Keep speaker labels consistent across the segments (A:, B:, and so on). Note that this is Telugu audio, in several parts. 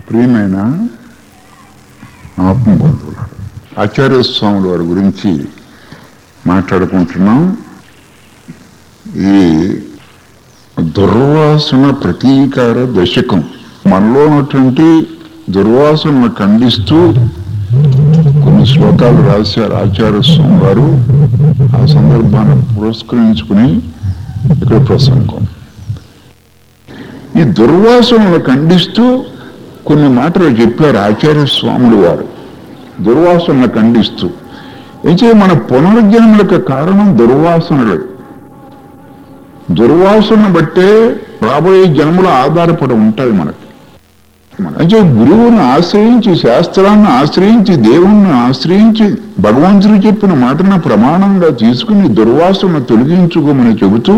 A: ప్రియమైన ఆత్మబంధువులు ఆచార్య స్వాముల వారి గురించి మాట్లాడుకుంటున్నాం ఈ దుర్వాసన ప్రతీకార దశకం మనలో ఉన్నటువంటి దుర్వాసనను ఖండిస్తూ కొన్ని శ్లోకాలు రాశారు ఆచార్య స్వామి వారు ఆ సందర్భాన్ని పురస్కరించుకుని ఇక్కడ ప్రసంగం ఈ దుర్వాసనను ఖండిస్తూ కొన్ని మాటలు చెప్పారు ఆచార్య స్వాములు వారు దుర్వాసనను ఖండిస్తూ అయితే మన పునర్జన్మలకు కారణం దుర్వాసనలు దుర్వాసన బట్టే రాబోయే జన్మలు ఆధారపడి ఉంటాయి మనకి అంటే గురువుని ఆశ్రయించి శాస్త్రాన్ని ఆశ్రయించి దేవుణ్ణి ఆశ్రయించి భగవంతుడు చెప్పిన మాటను ప్రమాణంగా తీసుకుని దుర్వాసన తొలగించుకోమని చెబుతూ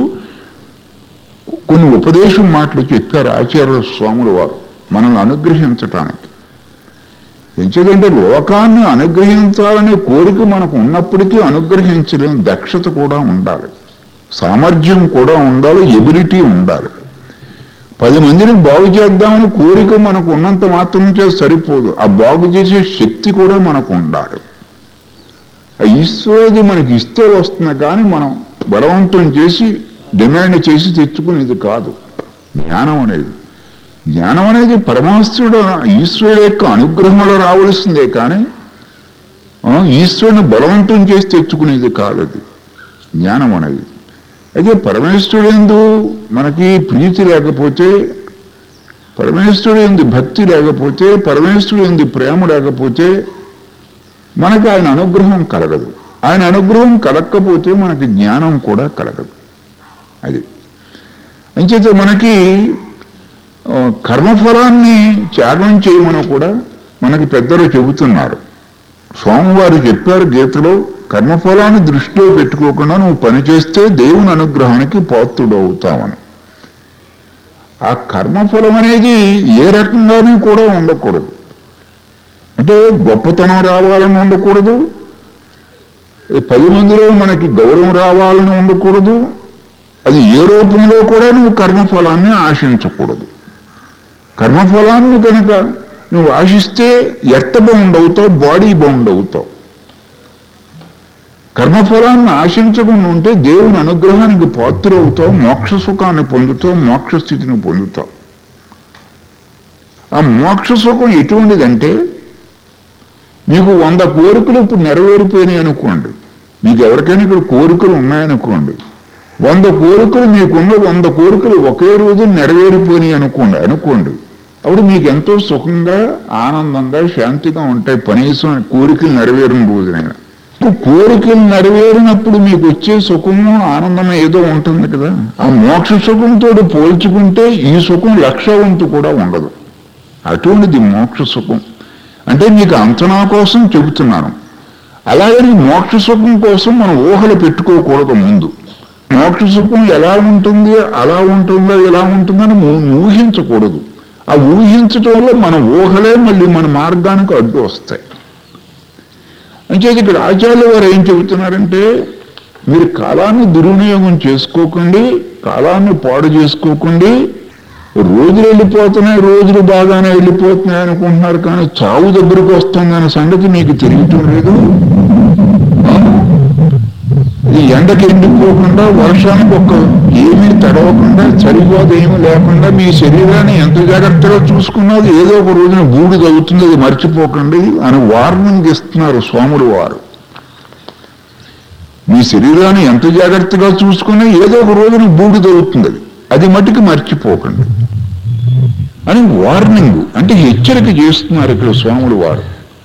A: కొన్ని ఉపదేశం మాటలు చెప్పారు ఆచార్య స్వాముల వారు మనల్ని అనుగ్రహించటానికి ఎందుకంటే లోకాన్ని అనుగ్రహించాలనే కోరిక మనకు ఉన్నప్పటికీ అనుగ్రహించలేం దక్షత కూడా ఉండాలి సామర్థ్యం కూడా ఉండాలి ఎబిలిటీ ఉండాలి పది మందిని బాగు చేద్దామని కోరిక మనకు ఉన్నంత మాత్రం చేసి సరిపోదు ఆ బాగు చేసే శక్తి కూడా మనకు ఉండాలి ఆ ఈశ్వరుది మనకి ఇస్తే వస్తుంది కానీ మనం బలవంతం చేసి డిమాండ్ చేసి తెచ్చుకునేది కాదు జ్ఞానం అనేది జ్ఞానం అనేది పరమాత్ముడు ఈశ్వరుడు యొక్క అనుగ్రహంలో రావలసిందే కానీ ఆ, ఈశ్వరుని బలవంతం చేసి తెచ్చుకునేది కాదు అది జ్ఞానం అనేది అయితే పరమేశ్వరుడు ఎందు మనకి ప్రీతి లేకపోతే పరమేశ్వరుడు ఎందు భక్తి లేకపోతే పరమేశ్వరుడు ఎందు ప్రేమ లేకపోతే మనకి ఆయన అనుగ్రహం కలగదు ఆయన అనుగ్రహం కలగకపోతే మనకి జ్ఞానం కూడా కలగదు అది అంచేత మనకి ఆ, కర్మఫలాన్ని త్యాగం చేయమని కూడా మనకి పెద్దలు చెబుతున్నారు స్వామివారు చెప్పారు గీతలో కర్మఫలాన్ని దృష్టిలో పెట్టుకోకుండా నువ్వు పని చేస్తే దేవుని అనుగ్రహానికి పాత్రుడు అవుతావని ఆ కర్మఫలం అనేది ఏ రకంగానూ కూడా ఉండకూడదు అంటే గొప్పతనం రావాలని ఉండకూడదు ఈ పది మందిలో మనకి గౌరవం రావాలని ఉండకూడదు అది ఏ రూపంలో కూడా నువ్వు కర్మఫలాన్ని ఆశించకూడదు కర్మఫలాన్ని కనుక నువ్వు ఆశిస్తే ఎర్త బౌండ్ అవుతావు బాడీ బౌండ్ అవుతావు కర్మఫలాన్ని ఆశించకుండా ఉంటే దేవుని అనుగ్రహానికి పాత్ర అవుతావు మోక్ష సుఖాన్ని పొందుతావు మోక్ష స్థితిని పొందుతావు ఆ మోక్ష సుఖం ఎటువంటిదంటే మీకు వంద కోరికలు ఇప్పుడు నెరవేరిపోయినాయి అనుకోండి మీకు ఎవరికైనా ఇక్కడ కోరికలు ఉన్నాయనుకోండి వంద కోరికలు మీకున్న వంద కోరికలు ఒకే రోజు నెరవేరిపోయినాయి అనుకోండి అనుకోండి అప్పుడు మీకు ఎంతో సుఖంగా ఆనందంగా శాంతిగా ఉంటాయి కనీసం కోరికలు నెరవేరిన రోజునైనా ఇప్పుడు కోరికలు నెరవేరినప్పుడు మీకు వచ్చే సుఖము ఆనందం ఏదో ఉంటుంది కదా ఆ మోక్ష సుఖంతో పోల్చుకుంటే ఈ సుఖం లక్ష వంతు కూడా ఉండదు అటువంటిది మోక్ష సుఖం అంటే మీకు అంచనా కోసం చెబుతున్నాను అలాగని మోక్ష సుఖం కోసం మనం ఊహలు పెట్టుకోకూడదు ముందు మోక్ష సుఖం ఎలా ఉంటుంది అలా ఉంటుందో ఎలా ఉంటుందని ఊ- ఊహించకూడదు ఆ ఊహించటం వల్ల మన ఊహలే మళ్ళీ మన మార్గానికి అడ్డు వస్తాయి అంచేది ఇక్కడ ఆచార్యుల వారు ఏం చెబుతున్నారంటే మీరు కాలాన్ని దుర్వినియోగం చేసుకోకండి కాలాన్ని పాడు చేసుకోకండి రోజులు వెళ్ళిపోతున్నాయి రోజులు బాగానే వెళ్ళిపోతున్నాయి అనుకుంటున్నారు కానీ చావు దగ్గరకు వస్తుందనే సంగతి మీకు తెలియటం లేదు ఈ ఎండకి ఎండిపోకుండా వర్షానికి ఒక ఏమీ తడవకుండా చలిపోతే ఏమీ లేకుండా మీ శరీరాన్ని ఎంత జాగ్రత్తగా చూసుకున్నది ఏదో ఒక రోజున బూడిద అవుతుంది అది మర్చిపోకండి అని వార్నింగ్ ఇస్తున్నారు స్వాములు వారు మీ శరీరాన్ని ఎంత జాగ్రత్తగా చూసుకున్నా ఏదో ఒక రోజున బూడిద అవుతుంది అది అది మటుకు మర్చిపోకండి అని వార్నింగ్ అంటే హెచ్చరిక చేస్తున్నారు ఇక్కడ స్వాములు వారు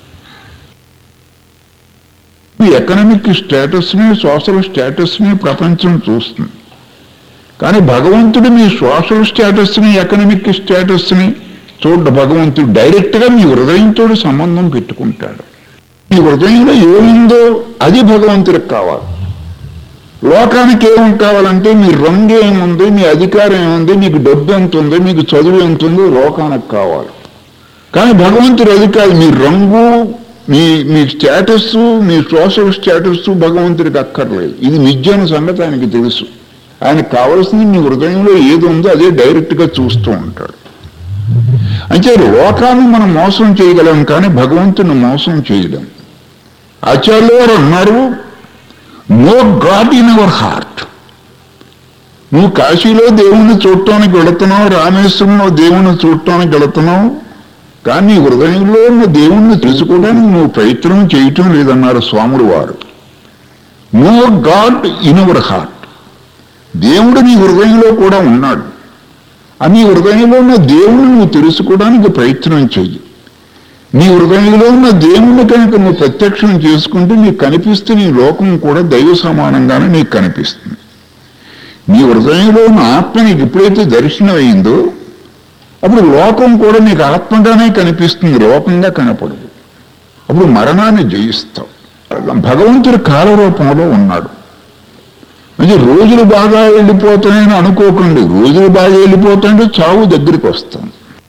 A: ఈ ఎకనామిక్ స్టేటస్ని సోషల్ స్టేటస్ని ప్రపంచం చూస్తుంది కానీ భగవంతుడు మీ సోషల్ స్టేటస్ని ఎకనామిక్ స్టేటస్ని చూడ భగవంతుడు డైరెక్ట్గా మీ హృదయంతో సంబంధం పెట్టుకుంటాడు మీ హృదయంలో ఏముందో అది భగవంతుడికి కావాలి లోకానికి ఏం కావాలంటే మీ రంగు ఏముంది మీ అధికారం ఏముంది మీకు డబ్బు ఎంత ఉంది మీకు చదువు ఎంత ఉందో లోకానికి కావాలి కానీ భగవంతుడు అది కాదు మీ రంగు మీ మీ స్టేటస్ మీ సోషల్ స్టేటస్ భగవంతుడికి అక్కర్లేదు ఇది మిథ్యాన సంగతి ఆయనకి తెలుసు ఆయనకు కావాల్సింది మీ హృదయంలో ఏది ఉందో అదే డైరెక్ట్గా చూస్తూ ఉంటాడు అంటే లోకాన్ని మనం మోసం చేయగలం కానీ భగవంతుని మోసం చేయలేం ఆచార్యులు వారు అన్నారు no God in our heart నువ్వు కాశీలో దేవుణ్ణి చూడటానికి వెళుతున్నావు రామేశ్వరంలో దేవుణ్ణి చూడటానికి వెళుతున్నావు కానీ నీ హృదయంలో ఉన్న దేవుణ్ణి తెలుసుకోవడానికి నువ్వు ప్రయత్నం చేయటం లేదన్నారు స్వాముడు వారు no God in our heart దేవుడు నీ హృదయంలో కూడా ఉన్నాడు ఆ నీ హృదయంలో ఉన్న దేవుణ్ణి నువ్వు తెలుసుకోవడానికి ప్రయత్నం చెయ్యి నీ హృదయంలో ఉన్న దేవుణ్ణి కనుక నువ్వు ప్రత్యక్షం చేసుకుంటే నీకు కనిపిస్తే నీ లోకం కూడా దైవ సమానంగానే నీకు కనిపిస్తుంది నీ హృదయంలో ఉన్న ఆత్మ నీకు ఎప్పుడైతే దర్శనం అయిందో అప్పుడు లోకం కూడా నీకు ఆత్మగానే కనిపిస్తుంది లోకంగా కనపడదు అప్పుడు మరణాన్ని జయిస్తావు భగవంతుడు కాలరూపంలో ఉన్నాడు అంటే రోజులు బాగా వెళ్ళిపోతాయని అనుకోకండి రోజులు బాగా వెళ్ళిపోతుంటే చావు దగ్గరికి వస్తాం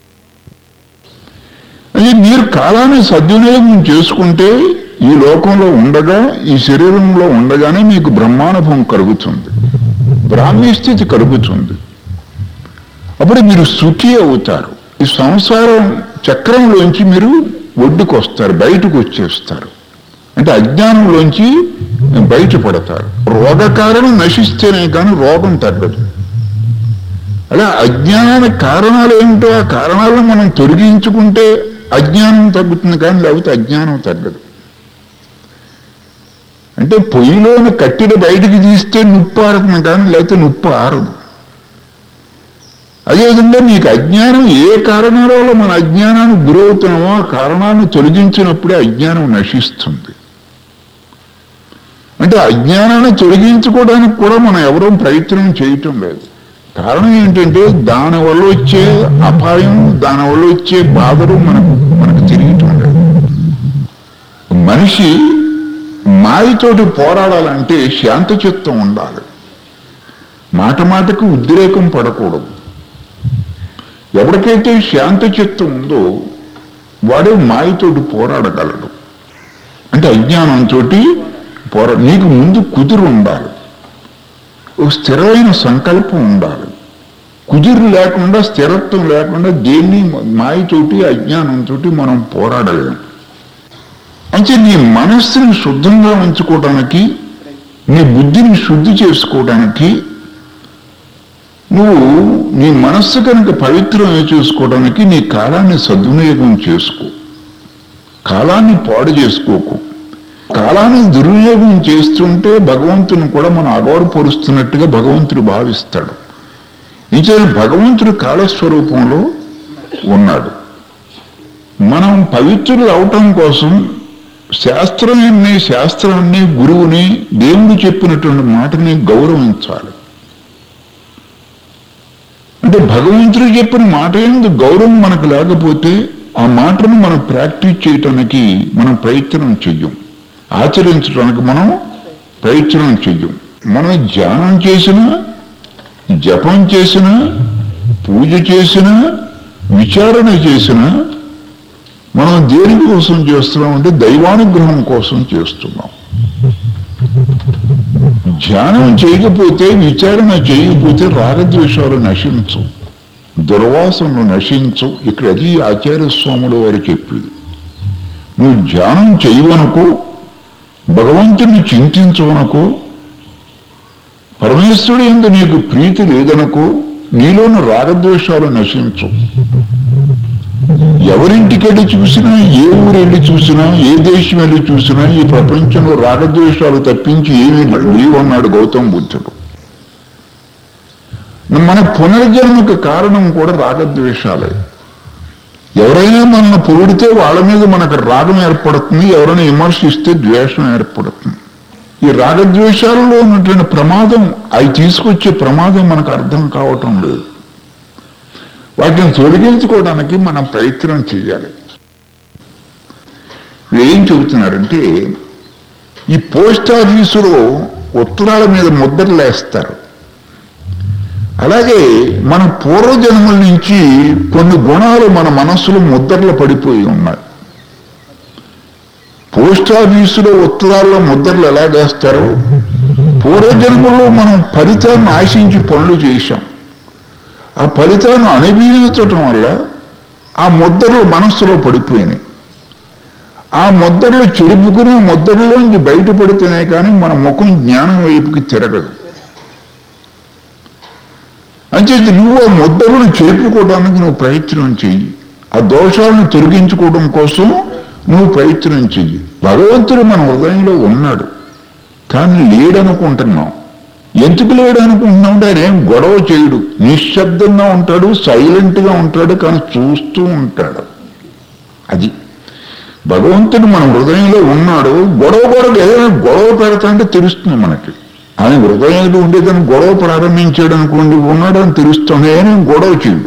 A: అది మీరు కాలాన్ని సద్వినియోగం చేసుకుంటే ఈ లోకంలో ఉండగా ఈ శరీరంలో ఉండగానే మీకు బ్రహ్మానుభవం కలుగుతుంది బ్రాహ్మీ స్థితి కలుగుతుంది అప్పుడు మీరు సుఖి అవుతారు ఈ సంసారం చక్రంలోంచి మీరు ఒడ్డుకు వస్తారు బయటకు వచ్చేస్తారు అంటే అజ్ఞానంలోంచి బయటపడతారు రోగ కారణం నశిస్తేనే కానీ రోగం తగ్గదు అలా అజ్ఞానానికి కారణాలు ఏమిటో ఆ కారణాలను మనం తొలగించుకుంటే అజ్ఞానం తగ్గుతుంది కానీ లేకపోతే అజ్ఞానం తగ్గదు అంటే పొయ్యిలోని కట్టెలు బయటికి తీస్తే నిప్పు ఆరుతుంది కానీ లేకపోతే నిప్పు ఆరదు అదేవిధంగా నీకు అజ్ఞానం ఏ కారణాల వల్ల మన అజ్ఞానానికి గురవుతున్నామో ఆ కారణాన్ని తొలగించినప్పుడే అజ్ఞానం నశిస్తుంది అంటే అజ్ఞానాన్ని తొలగించుకోవడానికి కూడా మనం ఎవరూ ప్రయత్నం చేయటం లేదు కారణం ఏంటంటే దానివల్ల వచ్చే అపాయం దానివల్ల వచ్చే బాధలు మనకు మనకు తిరిగిటం లేదు మనిషి మాయతోటి పోరాడాలంటే శాంత చిత్తం ఉండాలి మాట మాటకు ఉద్రేకం పడకూడదు ఎవరికైతే శాంత చిత్తం ఉందో వాడే మాయతోటి పోరాడగలడు అంటే అజ్ఞానంతో పోరా నీకు ముందు కుదురు ఉండాలి ఓ స్థిరమైన సంకల్పం ఉండాలి కుదురు లేకుండా స్థిరత్వం లేకుండా దేన్ని మాయతోటి అజ్ఞానంతో మనం పోరాడలేం అంటే నీ మనస్సుని శుద్ధంగా ఉంచుకోవడానికి నీ బుద్ధిని శుద్ధి చేసుకోవడానికి నువ్వు నీ మనస్సు కనుక పవిత్రమే చేసుకోవడానికి నీ కాలాన్ని సద్వినియోగం చేసుకో కాలాన్ని పాడు చేసుకోకు కాలాన్ని దుర్వినియోగం చేస్తుంటే భగవంతుని కూడా మనం అగౌరవపరుస్తున్నట్టుగా భగవంతుడు భావిస్తాడు నిజం భగవంతుడు కాలస్వరూపంలో ఉన్నాడు మనం పవిత్రులు అవటం కోసం శాస్త్రాన్ని శాస్త్రాన్ని గురువుని దేవుడు చెప్పినటువంటి మాటని గౌరవించాలి అంటే భగవంతుడు చెప్పిన మాట ఎందు గౌరవం మనకు లేకపోతే ఆ మాటను మనం ప్రాక్టీస్ చేయటానికి మనం ప్రయత్నం చెయ్యం ఆచరించడానికి మనం ప్రయత్నం చెయ్యం మనం ధ్యానం చేసినా జపం చేసినా పూజ చేసినా విచారణ చేసినా మనం దేని కోసం చేస్తున్నాం అంటే దైవానుగ్రహం కోసం చేస్తున్నాం ధ్యానం చేయకపోతే విచారణ చేయకపోతే రాగద్వేషాలు నశించు దుర్వాసనలు నశించు ఇక్కడ అది ఆచార్య స్వాములు వారు చెప్పింది నువ్వు ధ్యానం చేయవనుకో భగవంతుని చింతించవనుకో పరమేశ్వరుడు ఎందు నీకు ప్రీతి లేదనుకో నీలోని రాగద్వేషాలు నశించు ఎవరింటికి వెళ్ళి చూసినా ఏ ఊరు వెళ్ళి చూసినా ఏ దేశం వెళ్ళి చూసినా ఈ ప్రపంచంలో రాగద్వేషాలు తప్పించి ఏమీ లేవన్నాడు గౌతమ బుద్ధుడు మన పునర్జన్మకు కారణం కూడా రాగద్వేషాలే ఎవరైనా మనల్ని పొగిడితే వాళ్ళ మీద మనకు రాగం ఏర్పడుతుంది ఎవరైనా విమర్శిస్తే ద్వేషం ఏర్పడుతుంది ఈ రాగద్వేషాలలో ఉన్నటువంటి ప్రమాదం అవి తీసుకొచ్చే ప్రమాదం మనకు అర్థం కావటం లేదు వాటిని తొలగించుకోవడానికి మనం ప్రయత్నం చేయాలి ఏం చెబుతున్నారంటే ఈ పోస్ట్ ఆఫీసులో ఉత్తరాల మీద ముద్రలు వేస్తారు అలాగే మన పూర్వజన్మల నుంచి కొన్ని గుణాలు మన మనస్సులో ముద్రలు పడిపోయి ఉన్నాయి పోస్ట్ ఆఫీసులో ఉత్తరాల్లో ముద్రలు ఎలా వేస్తారో పూర్వజన్మలో మనం ఫలితాన్ని ఆశించి పనులు చేశాం ఆ ఫలితాన్ని అనుభవించటం వల్ల ఆ ముద్దలు మనస్సులో పడిపోయినాయి ఆ ముద్దలు చెరుపుకుని ముద్దలలోంచి బయటపడితేనే కానీ మన ముఖం జ్ఞానం వైపుకి తిరగదు అంచేది నువ్వు ఆ ముద్దలను చెరుపుకోవడానికి నువ్వు ప్రయత్నం చెయ్యి ఆ దోషాలను తొలగించుకోవడం కోసం నువ్వు ప్రయత్నం చెయ్యి భగవంతుడు మన హృదయంలో ఉన్నాడు కానీ లేడనుకుంటున్నాం ఎందుకు లేడనుకుంటున్నాం అంటే ఆయన ఏం గొడవ చేయడు నిశ్శబ్దంగా ఉంటాడు సైలెంట్గా ఉంటాడు కానీ చూస్తూ ఉంటాడు అది భగవంతుడు మన హృదయంలో ఉన్నాడు గొడవ గొడవ ఏదైనా గొడవ పెడతాంటే తెలుస్తుంది మనకి ఆయన హృదయంలో ఉండేదని గొడవ ప్రారంభించాడు అనుకోండి ఉన్నాడని తెలుస్తుంది ఆయన గొడవ చేయడు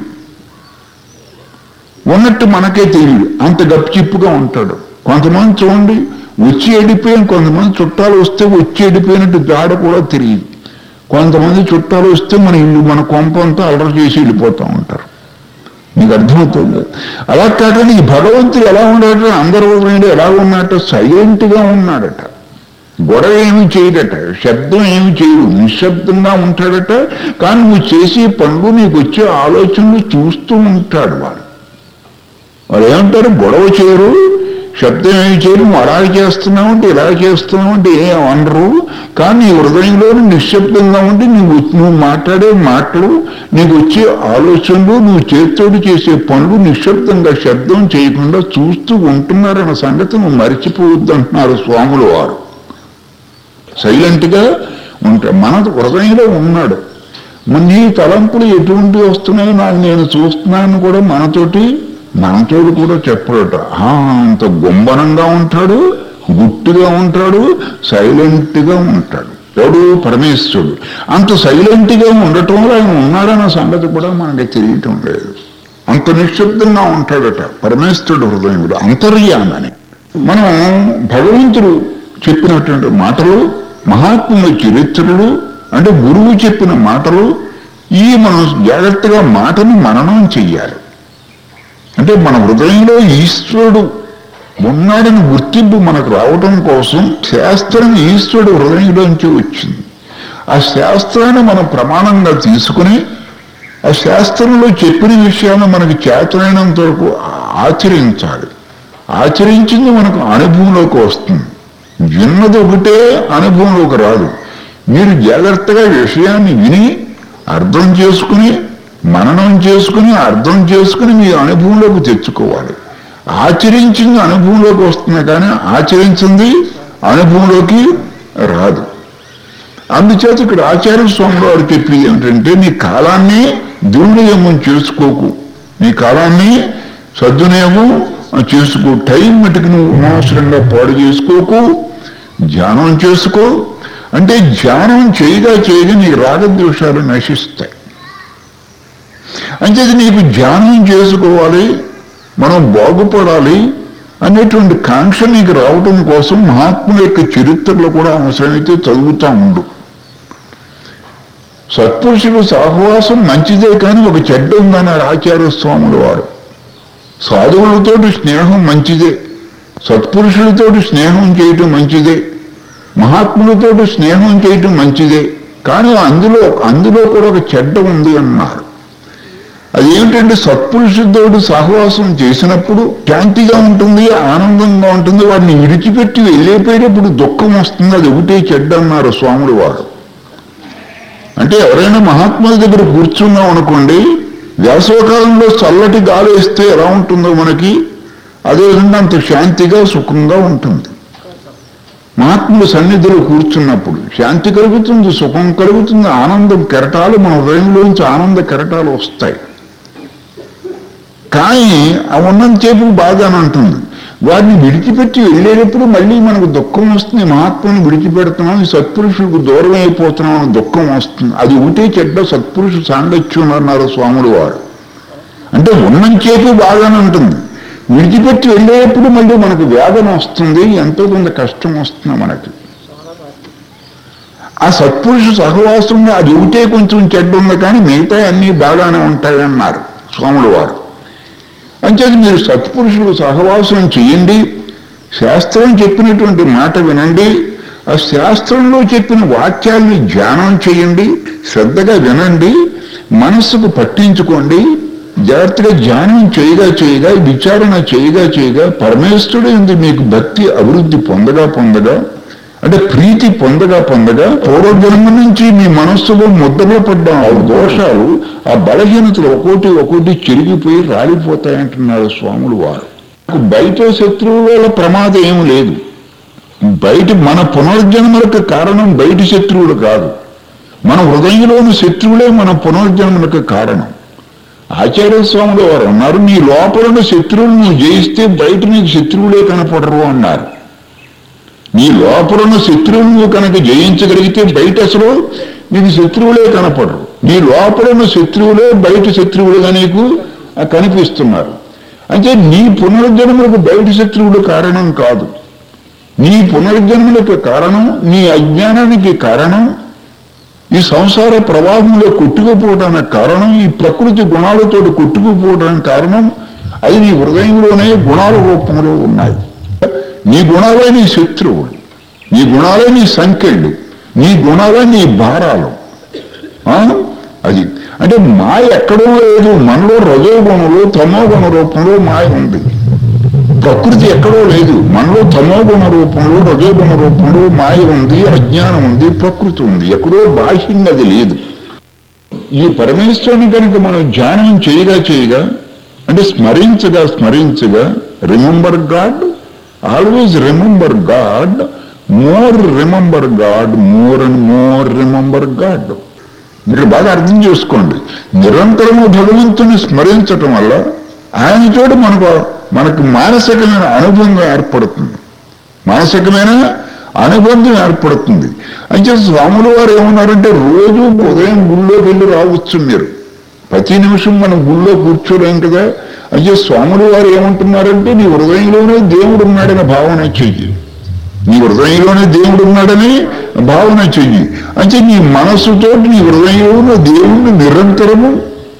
A: ఉన్నట్టు మనకే తెలియదు అంత గప్చిప్పుగా ఉంటాడు కొంతమంది చూడండి వచ్చి ఎడిపోయిన కొంతమంది చుట్టాలు వస్తే వచ్చి ఎడిపోయినట్టు జాడ కూడా తెలియదు కొంతమంది చుట్టాలు వస్తే మన ఇల్లు మన కొంప అంతా అలర చేసి వెళ్ళిపోతూ ఉంటారు నీకు అర్థమవుతుంది అలా కాకుండా ఈ భగవంతుడు ఎలా ఉన్నాడట అందరి హృదయంలో ఎలా ఉన్నట్ట సైలెంట్గా ఉన్నాడట గొడవ ఏమి చేయడట శబ్దం ఏమి చేయడు నిశ్శబ్దంగా ఉంటాడట కానీ నువ్వు చేసే పనులు నీకు వచ్చే ఆలోచనలు చూస్తూ ఉంటాడు వాడు వాళ్ళు ఏమంటారు గొడవ చేయరు శబ్దం ఏమి చేయరు నువ్వు అలా చేస్తున్నావు అంటే ఇలా చేస్తున్నావు అంటే ఏం అనరు కానీ నీ హృదయంలో నిశ్శబ్దంగా ఉండి నువ్వు నువ్వు మాట్లాడే మాటలు నీకు వచ్చే ఆలోచనలు నువ్వు చేతితోటి చేసే పనులు నిశ్శబ్దంగా శబ్దం చేయకుండా చూస్తూ ఉంటున్నారన్న సంగతి నువ్వు మరిచిపోవద్దు అంటున్నారు స్వాములు వారు సైలెంట్గా ఉంటాడు మన హృదయంలో ఉన్నాడు మన నీ తలంపులు ఎటువంటి వస్తున్నాయో నాకు నేను చూస్తున్నాను కూడా మనతోటి మనతోడు కూడా చెప్పడట ఆ, అంత గుంబనంగా ఉంటాడు గుట్టుగా ఉంటాడు సైలెంట్గా ఉంటాడు ఎవడు పరమేశ్వరుడు అంత సైలెంట్గా ఉండటంలో ఆయన ఉన్నాడన్న సంగతి కూడా మనకి తెలియటం లేదు అంత నిశ్శబ్దంగా ఉంటాడట పరమేశ్వరుడు హృదయంలో అంతర్యామని మనం భగవంతుడు చెప్పినటువంటి మాటలు మహాత్ముల చరిత్రలు అంటే గురువు చెప్పిన మాటలు ఈ మనం జాగ్రత్తగా మాటను మననం చెయ్యాలి అంటే మన హృదయంలో ఈశ్వరుడు ఉన్నాడని గుర్తింపు మనకు రావటం కోసం శాస్త్రం ఈశ్వరుడు హృదయంలోంచి వచ్చింది ఆ శాస్త్రాన్ని మనం ప్రమాణంగా తీసుకుని ఆ శాస్త్రంలో చెప్పిన విషయాలను మనకి చేతనైనంత వరకు ఆచరించాలి ఆచరించింది మనకు అనుభవంలోకి వస్తుంది విన్నది ఒకటే అనుభవంలోకి రాదు మీరు జాగ్రత్తగా విషయాన్ని విని అర్థం చేసుకుని మననం చేసుకుని అర్థం చేసుకుని మీ అనుభవంలోకి తెచ్చుకోవాలి ఆచరించింది అనుభవంలోకి వస్తుంది కానీ ఆచరించింది అనుభవంలోకి రాదు అందుచేత ఇక్కడ ఆచార్య స్వామి వారు చెప్పి ఏంటంటే నీ కాలాన్ని దుర్వినియోగం చేసుకోకు నీ కాలాన్ని సద్వినియోగం చేసుకో టైం మటుకు నువ్వు అనవసరంగా పాడు చేసుకోకు ధ్యానం చేసుకో అంటే ధ్యానం చేయగా చేయగా నీ రాగద్వేషాలు నశిస్తాయి అంచేది నీకు ధ్యానం చేసుకోవాలి మనం బాగుపడాలి అనేటువంటి కాంక్ష నీకు రావటం కోసం మహాత్ముల యొక్క చరిత్రలు కూడా అవసరమైతే చదువుతా ఉండు సత్పురుషుల సహవాసం మంచిదే కానీ ఒక చెడ్డ ఉందన్నారు ఆచార్య స్వాములు వారు సాధువులతోటి స్నేహం మంచిదే సత్పురుషులతోటి స్నేహం చేయటం మంచిదే మహాత్ములతోటి స్నేహం చేయటం మంచిదే కానీ అందులో అందులో కూడా ఒక చెడ్డ ఉంది అన్నారు అదేమిటంటే సత్పురుషుడితోటి సహవాసం చేసినప్పుడు శాంతిగా ఉంటుంది ఆనందంగా ఉంటుంది వాడిని విడిచిపెట్టి వెళ్ళిపోయేటప్పుడు దుఃఖం వస్తుంది అది ఒకటే చెడ్డ అన్నారు స్వాములు వారు అంటే ఎవరైనా మహాత్ముల దగ్గర కూర్చున్నాం అనుకోండి వేసవకాలంలో చల్లటి గాలి వేస్తే ఎలా ఉంటుందో మనకి అదేవిధంగా అంత శాంతిగా సుఖంగా ఉంటుంది మహాత్ముల సన్నిధిలో కూర్చున్నప్పుడు శాంతి కలుగుతుంది సుఖం కలుగుతుంది ఆనందం కెరటాలు మన హృదయంలోంచి ఆనంద కెరటాలు వస్తాయి కానీ ఆ ఉన్నంతసేపు బాగానే ఉంటుంది వారిని విడిచిపెట్టి వెళ్ళేటప్పుడు మళ్ళీ మనకు దుఃఖం వస్తుంది మహాత్ముని విడిచిపెడుతున్నాం ఈ సత్పురుషులకు దూరం అయిపోతున్నాం అని దుఃఖం వస్తుంది అది ఒకటే చెడ్డ సత్పురుషు సాంగత్యం అన్నారు స్వాముడు వారు అంటే ఉన్నంతసేపు బాగానే ఉంటుంది విడిచిపెట్టి వెళ్ళేటప్పుడు మళ్ళీ మనకు వేదన వస్తుంది ఎంతో కొంత కష్టం వస్తుంది మనకి ఆ సత్పురుషు సహవాసంగా అది ఒకటే కొంచెం చెడ్డ ఉంది కానీ మిగతా అన్నీ బాగానే ఉంటాయి అన్నారు స్వాముడు వారు అంచేది మీరు సత్పురుషులు సహవాసం చేయండి శాస్త్రం చెప్పినటువంటి మాట వినండి ఆ శాస్త్రంలో చెప్పిన వాక్యాల్ని ధ్యానం చేయండి శ్రద్ధగా వినండి మనస్సుకు పట్టించుకోండి జాగ్రత్తగా ధ్యానం చేయగా చేయగా విచారణ చేయగా చేయగా పరమేశ్వరుడు ఎందు మీకు భక్తి అభివృద్ధి పొందగా పొందగా అంటే ప్రీతి పొందగా పొందగా పూర్వజన్మ నుంచి మీ మనస్సులో ముద్దలో పడ్డ ఆ దోషాలు ఆ బలహీనతలు ఒక్కోటి ఒక్కోటి చెరిగిపోయి రాలిపోతాయంటున్నారు స్వాములు వారు బయట శత్రువుల ప్రమాదం ఏమి లేదు బయట మన పునర్జన్మలకు కారణం బయట శత్రువులు కాదు మన హృదయంలోని శత్రువులే మన పునర్జన్మలకు కారణం ఆచార్య స్వాములు వారు అన్నారు నీ లోపల శత్రువులు నువ్వు జయిస్తే బయట నీకు శత్రువులే కనపడరు అన్నారు నీ లోపల శత్రువులు నువ్వు కనుక జయించగలిగితే బయట అసలు నీకు శత్రువులే కనపడరు నీ లోపల శత్రువులే బయట శత్రువులుగా నీకు ఆ, కనిపిస్తున్నారు అంటే నీ పునర్జన్మలకు బయట శత్రువులు కారణం కాదు నీ పునర్జన్మలకు కారణం నీ అజ్ఞానానికి కారణం ఈ సంసార ప్రవాహంలో కొట్టుకుపోవడానికి కారణం ఈ ప్రకృతి గుణాలతో కొట్టుకుపోవడానికి కారణం అది నీ హృదయంలోనే గుణాల రూపంలో ఉన్నాయి నీ గుణాలే నీ శత్రువులు నీ గుణాలే నీ సంఖ్యలు నీ గుణాలే నీ భారాలు ఆ? అది అంటే మాయ ఎక్కడో లేదు మనలో రజోగుణంలో తమో గుణ రూపంలో మాయ ఉంది ప్రకృతి ఎక్కడో లేదు మనలో తమోగుణ రూపంలో రజోగుణ రూపంలో మాయ ఉంది అజ్ఞానం ఉంది ప్రకృతి ఉంది ఎక్కడో బాహ్యంగా అది లేదు ఈ పరమేశ్వరుని కనుక మనం ధ్యానం చేయగా చేయగా అంటే స్మరించగా స్మరించగా remember God always remember God more remember God more and more remember God మీరు బాగా అర్థం చేసుకోండి నిరంతరము భగవంతుని స్మరించటం వల్ల ఆయన చోటు మనకు మనకు మానసికమైన అనుబంధం ఏర్పడుతుంది మానసికమైన అనుబంధం ఏర్పడుతుంది అంటే స్వాములు వారు ఏమన్నారంటే రోజు ఉదయం గుళ్ళోకి వెళ్ళి రావచ్చు మీరు ప్రతి నిమిషం మనం గుళ్ళో కూర్చోలేం కదా అంటే స్వాములు వారు ఏమంటున్నారంటే నీ హృదయంలోనే దేవుడు ఉన్నాడని భావన చెయ్యి నీ హృదయంలోనే దేవుడు ఉన్నాడని భావన చెయ్యి అంటే నీ మనస్సుతో నీ హృదయంలో దేవుణ్ణి నిరంతరము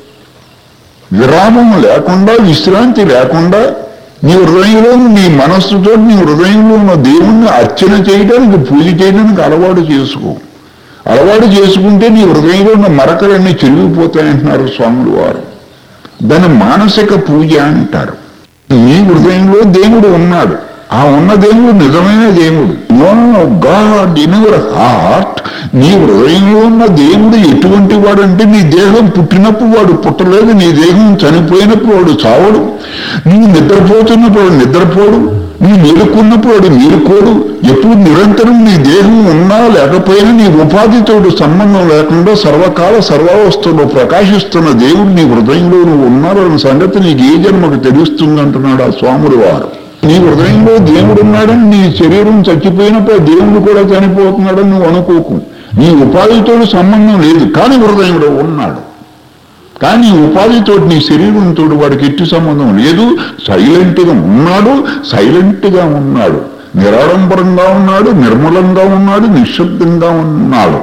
A: విరామం లేకుండా విశ్రాంతి లేకుండా నీ హృదయంలో నీ మనస్సుతో నీ హృదయంలో ఉన్న దేవుణ్ణి అర్చన చేయడానికి పూజ చేయడానికి అలవాటు చేసుకో అలవాటు చేసుకుంటే నీ హృదయంలో ఉన్న మరకలన్నీ చెరిగిపోతాయంటున్నారు స్వాములు వారు దాన్ని మానసిక పూజ అంటారు నీ హృదయంలో దేవుడు ఉన్నాడు ఆ ఉన్న దేవుడు నిజమైన దేవుడు no God in your heart నీ హృదయంలో ఉన్న దేవుడు ఎటువంటి వాడంటే నీ దేహం పుట్టినప్పుడు వాడు పుట్టలేదు నీ దేహం చనిపోయినప్పుడు వాడు చావడు నువ్వు నిద్రపోతున్నప్పుడు వాడు నిద్రపోడు నువ్వు మేలుకున్నప్పుడు వాడు మేలుకోడు ఎప్పుడు నిరంతరం నీ దేహం ఉన్నా లేకపోయినా నీ ఉపాధితోడు సంబంధం లేకుండా సర్వకాల సర్వావస్థలో ప్రకాశిస్తున్న దేవుడు నీ హృదయంలో నువ్వు ఉన్నారన్న సంగతి నీకు ఏ జన్మకు తెలుస్తుంది అంటున్నాడు ఆ స్వాముడు వారు నీ హృదయంలో దేవుడు ఉన్నాడని నీ శరీరం చచ్చిపోయినప్పుడు ఆ దేవుడు కూడా చనిపోతున్నాడని నువ్వు అనుకోకు నీ ఉపాధితో సంబంధం లేదు కానీ హృదయంలో ఉన్నాడు కానీ నీ ఉపాధితో నీ శరీరంతో వాడికి ఎట్టి సంబంధం లేదు సైలెంట్గా ఉన్నాడు సైలెంట్గా ఉన్నాడు నిరాడంబరంగా ఉన్నాడు నిర్మలంగా ఉన్నాడు నిశ్శబ్దంగా ఉన్నాడు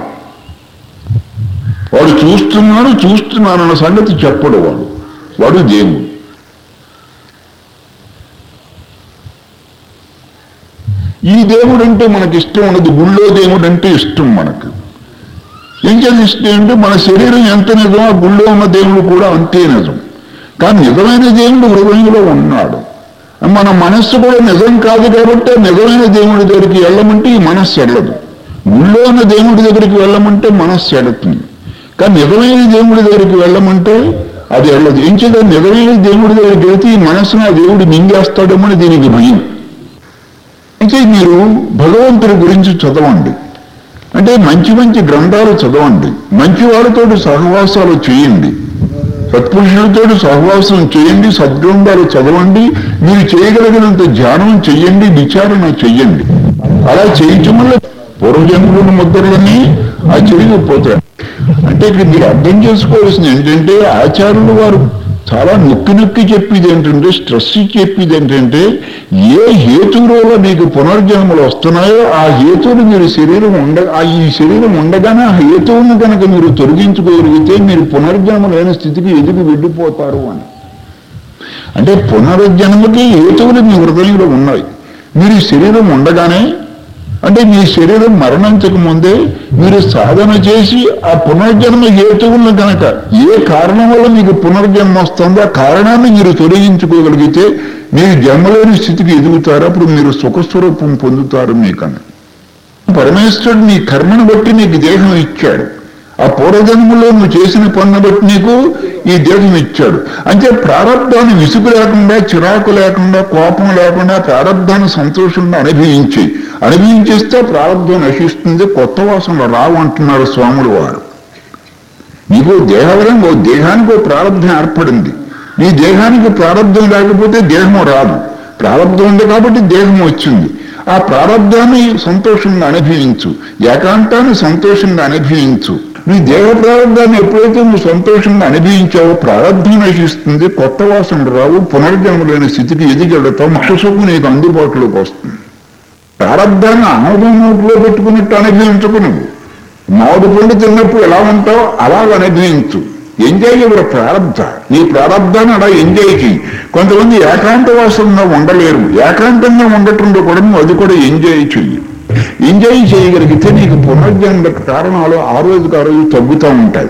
A: వాడు చూస్తున్నాడు చూస్తున్నానన్న సంగతి చెప్పడు వాడు వాడు దేవుడు ఈ దేవుడు అంటే మనకి ఇష్టం ఉండదు గుళ్ళో దేవుడు అంటే ఇష్టం మనకు ఏం చేసి ఇష్టం అంటే మన శరీరం ఎంత నిజం ఆ గుళ్ళో ఉన్న దేవుడు కూడా అంతే నిజం కానీ నిజమైన దేవుడు హృదయంలో ఉన్నాడు మన మనస్సు కూడా నిజం కాదు కాబట్టి ఆ నిజమైన దేవుడి దగ్గరికి వెళ్ళమంటే ఈ మనస్సు వెళ్ళదు గుళ్ళో ఉన్న దేవుడి దగ్గరికి వెళ్ళమంటే మనస్సు వెళుతుంది కానీ నిజమైన దేవుడి దగ్గరికి వెళ్ళమంటే అది వెళ్ళదు ఏం చేద్దాం నిజమైన దేవుడి దగ్గరికి వెళితే ఈ మనస్సును ఆ దేవుడు మింగేస్తాడేమో అని దీనికి భయం అయితే మీరు భగవంతుడి గురించి చదవండి అంటే మంచి మంచి గ్రంథాలు చదవండి మంచి వాళ్ళతోటి సహవాసాలు చేయండి సత్పురుషులతో సహవాసం చేయండి సద్గ్రంథాలు చదవండి మీరు చేయగలిగినంత ధ్యానం చెయ్యండి విచారణ చెయ్యండి అలా చేయటం వల్ల పూర్వజన్మల ముద్రలన్నీ ఆ చెరిగిపోతాయి అంటే ఇక్కడ మీరు అర్థం చేసుకోవాల్సింది ఏంటంటే ఆచార్యులు వారు చాలా నొక్కి నొక్కి చెప్పేది ఏంటంటే స్ట్రెస్ చెప్పేది ఏంటంటే ఏ హేతువుల వల్ల మీకు పునర్జన్మలు వస్తున్నాయో ఆ హేతువులు మీరు శరీరం ఉండ ఆ ఈ శరీరం ఉండగానే ఆ హేతువులను కనుక మీరు తొలగించుకోగలిగితే మీరు పునర్జన్మ లేని స్థితికి ఎదుగు వెళ్ళిపోతారు అని అంటే పునర్జన్మకి హేతువులు మీ హృదయంలో ఉన్నాయి మీరు ఈ శరీరం ఉండగానే అంటే మీ శరీరం మరణించక ముందే మీరు సాధన చేసి ఆ పునర్జన్మ హేతువులను కనుక ఏ కారణం వల్ల మీకు పునర్జన్మ వస్తుందో ఆ కారణాన్ని మీరు తొలగించుకోగలిగితే మీరు జన్మలేని స్థితికి ఎదుగుతారు అప్పుడు మీరు సుఖస్వరూపం పొందుతారు మీకని పరమేశ్వరుడు నీ కర్మను బట్టి నీకు దేహం ఇచ్చాడు ఆ పూర్వజన్మలో నువ్వు చేసిన పనులు బట్టి నీకు ఈ దేహం ఇచ్చాడు అంటే ప్రారంధాన్ని విసుగు లేకుండా చిరాకు లేకుండా కోపం లేకుండా ప్రారంధాన్ని సంతోషంగా అనుభవించి అనుభవించేస్తే ప్రారంధం నశిస్తుంది కొత్త వాసనలు రావు అంటున్నారు స్వాములు వారు నీకు దేహవరం ఓ దేహానికి ఓ ప్రారంధం ఏర్పడింది నీ దేహానికి ప్రారంధం లేకపోతే దేహం రాదు ప్రారంధం ఉంది కాబట్టి దేహం వచ్చింది ఆ ప్రారంధాన్ని సంతోషంగా అనుభవించు ఏకాంతాన్ని సంతోషంగా అనుభవించు నీ దేహ ప్రారంధాన్ని ఎప్పుడైతే నువ్వు సంతోషంగా అనుభవించావో ప్రారంధం నశిస్తుంది కొత్త వాసనలు రావు పునర్జన్మ లేని స్థితికి ఎదిగెడతావు మక్షసుకు నీకు అందుబాటులోకి వస్తుంది ప్రారంధాన్ని ఆనందం నోట్లో పెట్టుకున్నట్టు అనుభవించకు నువ్వు మామిడి పండు తిన్నప్పుడు ఎలా ఉంటావు అలాగ అనుభవించు ఎంజాయ్ యువర్ ప్రారంధ నీ ప్రారంధాన్ని అలా ఎంజాయ్ చేయి కొంతమంది ఏకాంతవాసంగా ఉండలేరు ఏకాంతంగా ఉండటంలో కూడా నువ్వు అది కూడా ఎంజాయ్ చెయ్యి ఎంజాయ్ చేయగలిగితే నీకు పునర్జన్మ కారణాలు ఆ రోజుకి ఆ రోజు తగ్గుతూ ఉంటాయి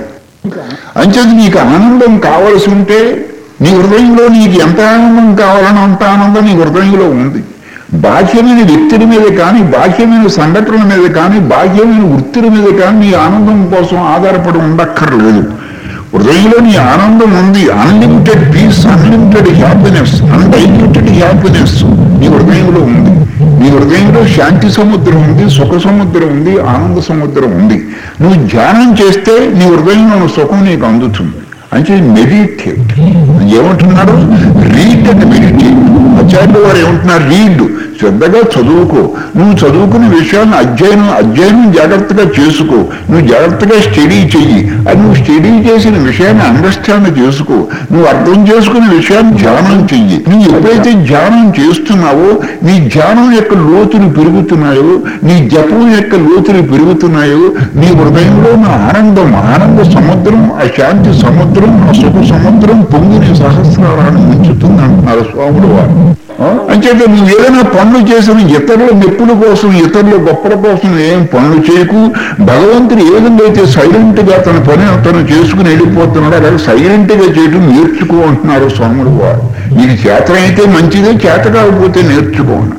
A: అంచేది నీకు ఆనందం కావలసి ఉంటే నీ హృదయంలో నీకు ఎంత ఆనందం కావాలని అంత ఆనందం నీ హృదయంలో ఉంది బాహ్యమైన వ్యక్తుల మీద కానీ బాహ్యమైన సంఘటనల మీద కానీ బాహ్యమైన వృత్తుల మీద కానీ నీ ఆనందం కోసం ఆధారపడి ఉండక్కర్లేదు హృదయంలో నీ ఆనందం ఉంది unlimited peace unlimited happiness undiluted happiness నీ హృదయంలో ఉంది నీ హృదయంలో శాంతి సముద్రం ఉంది సుఖ సముద్రం ఉంది ఆనంద సముద్రం ఉంది నువ్వు ధ్యానం చేస్తే నీ హృదయంలో సుఖం నీకు అందుతుంది అంటే మెడిటేట్ ఏమంటున్నాడు రీడ్ అండ్ మెడిటేట్ ఆచార్యులు వారు ఏమంటున్నారు రీడ్ శ్రద్ధగా చదువుకో నువ్వు చదువుకునే విషయాన్ని అధ్యయనం అధ్యయనం జాగ్రత్తగా చేసుకో నువ్వు జాగ్రత్తగా స్టడీ చెయ్యి అది నువ్వు స్టడీ చేసిన విషయాన్ని అండర్స్టాండ్ చేసుకో నువ్వు అర్థం చేసుకునే విషయాన్ని ధ్యానం చెయ్యి నువ్వు ఎప్పుడైతే ధ్యానం చేస్తున్నావో నీ ధ్యానం యొక్క లోతులు పెరుగుతున్నాయో నీ జపం యొక్క లోతులు పెరుగుతున్నాయో నీ హృదయంలో నా ఆనందం ఆనంద సముద్రం ఆ శాంతి సముద్రం ఆ సుఖ సముద్రం పొంగిన సహస్రాలను మించుతుంది అంటున్నారు స్వాములు వారు ఆ? అంచేత నువ్వు ఏదైనా పనులు చేసిన ఇతరుల మెప్పుల కోసం ఇతరుల గొప్పల కోసం ఏం పనులు చేయకు భగవంతుడు ఏ విధంగా అయితే సైలెంట్ గా తన పని తను చేసుకుని వెళ్ళిపోతున్నాడు అలాగే సైలెంట్ గా చేయడం నేర్చుకో అంటున్నారు స్వాములు వారు నీకు చేత అయితే మంచిదే చేత కాకపోతే నేర్చుకోను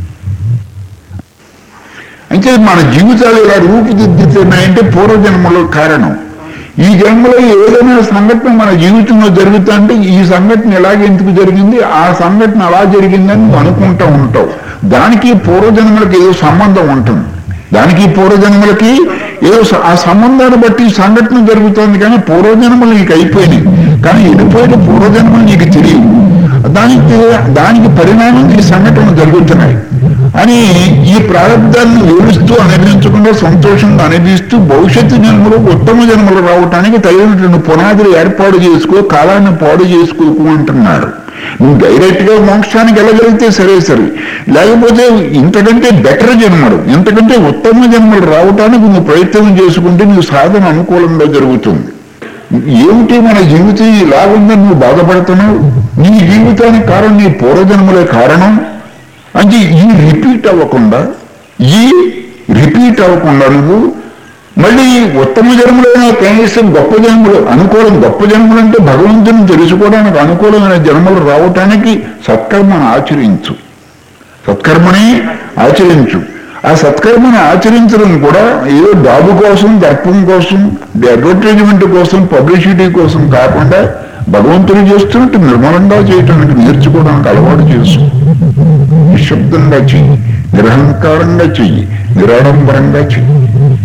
A: అంటే మన జీవితాలు ఇలా రూపుదిద్దుతున్నాయంటే పూర్వజన్మలో కారణం ఈ జన్మలో ఏదైనా సంఘటన మన జీవితంలో జరుగుతుంటే ఈ సంఘటన ఎలాగ ఎందుకు జరిగింది ఆ సంఘటన అలా జరిగిందని నువ్వు అనుకుంటూ ఉంటావు దానికి పూర్వజన్మలకి ఏదో సంబంధం ఉంటుంది దానికి పూర్వజన్మలకి ఏదో స- ఆ సంబంధాన్ని బట్టి సంఘటన జరుగుతుంది కానీ పూర్వజన్మలు నీకు అయిపోయినాయి కానీ వెళ్ళిపోయిన పూర్వజన్మలు నీకు తెలియదు దానికి దానికి పరిణామం ఈ సంఘటనలు జరుగుతున్నాయి అని ఈ ప్రారంభాన్ని వివరిస్తూ అనుభవించకుండా సంతోషంగా అనుభవిస్తూ భవిష్యత్తు జన్మలో ఉత్తమ జన్మలు రావటానికి తగినటువంటి పునాదులు ఏర్పాటు చేసుకో కాలాన్ని పాడు చేసుకోకు అంటున్నారు నువ్వు డైరెక్ట్ గా మోక్షానికి వెళ్ళగలిగితే సరే సరే లేకపోతే ఇంతకంటే బెటర్ జన్మలు ఇంతకంటే ఉత్తమ జన్మలు రావటానికి నువ్వు ప్రయత్నం చేసుకుంటే నీకు సాధన అనుకూలంగా జరుగుతుంది ఏమిటి మన జీవితం ఇలా ఉందని నువ్వు బాధపడుతున్నావు నీ జీవితానికి కారణం నీ పూర్వజన్మలే కారణం అంటే ఈ రిపీట్ అవ్వకుండా ఈ రిపీట్ అవ్వకుండా నువ్వు మళ్ళీ ఉత్తమ జన్మలైన కనీసం గొప్ప జన్మలు అనుకూలం గొప్ప జన్మలు అంటే భగవంతుని తెలుసుకోవడానికి అనుకూలమైన జన్మలు రావటానికి సత్కర్మను ఆచరించు సత్కర్మని ఆచరించు ఆ సత్కర్మను ఆచరించడం కూడా ఏదో బాబు కోసం దర్పం కోసం అడ్వర్టైజ్మెంట్ కోసం పబ్లిసిటీ కోసం కాకుండా భగవంతుడు చేస్తున్నట్టు నిర్మలంగా చేయటానికి నేర్చుకోవడానికి అలవాటు చేసు నిశ్శబ్దంగా చెయ్యి నిరహంకారంగా చెయ్యి నిరాడంబరంగా చెయ్యి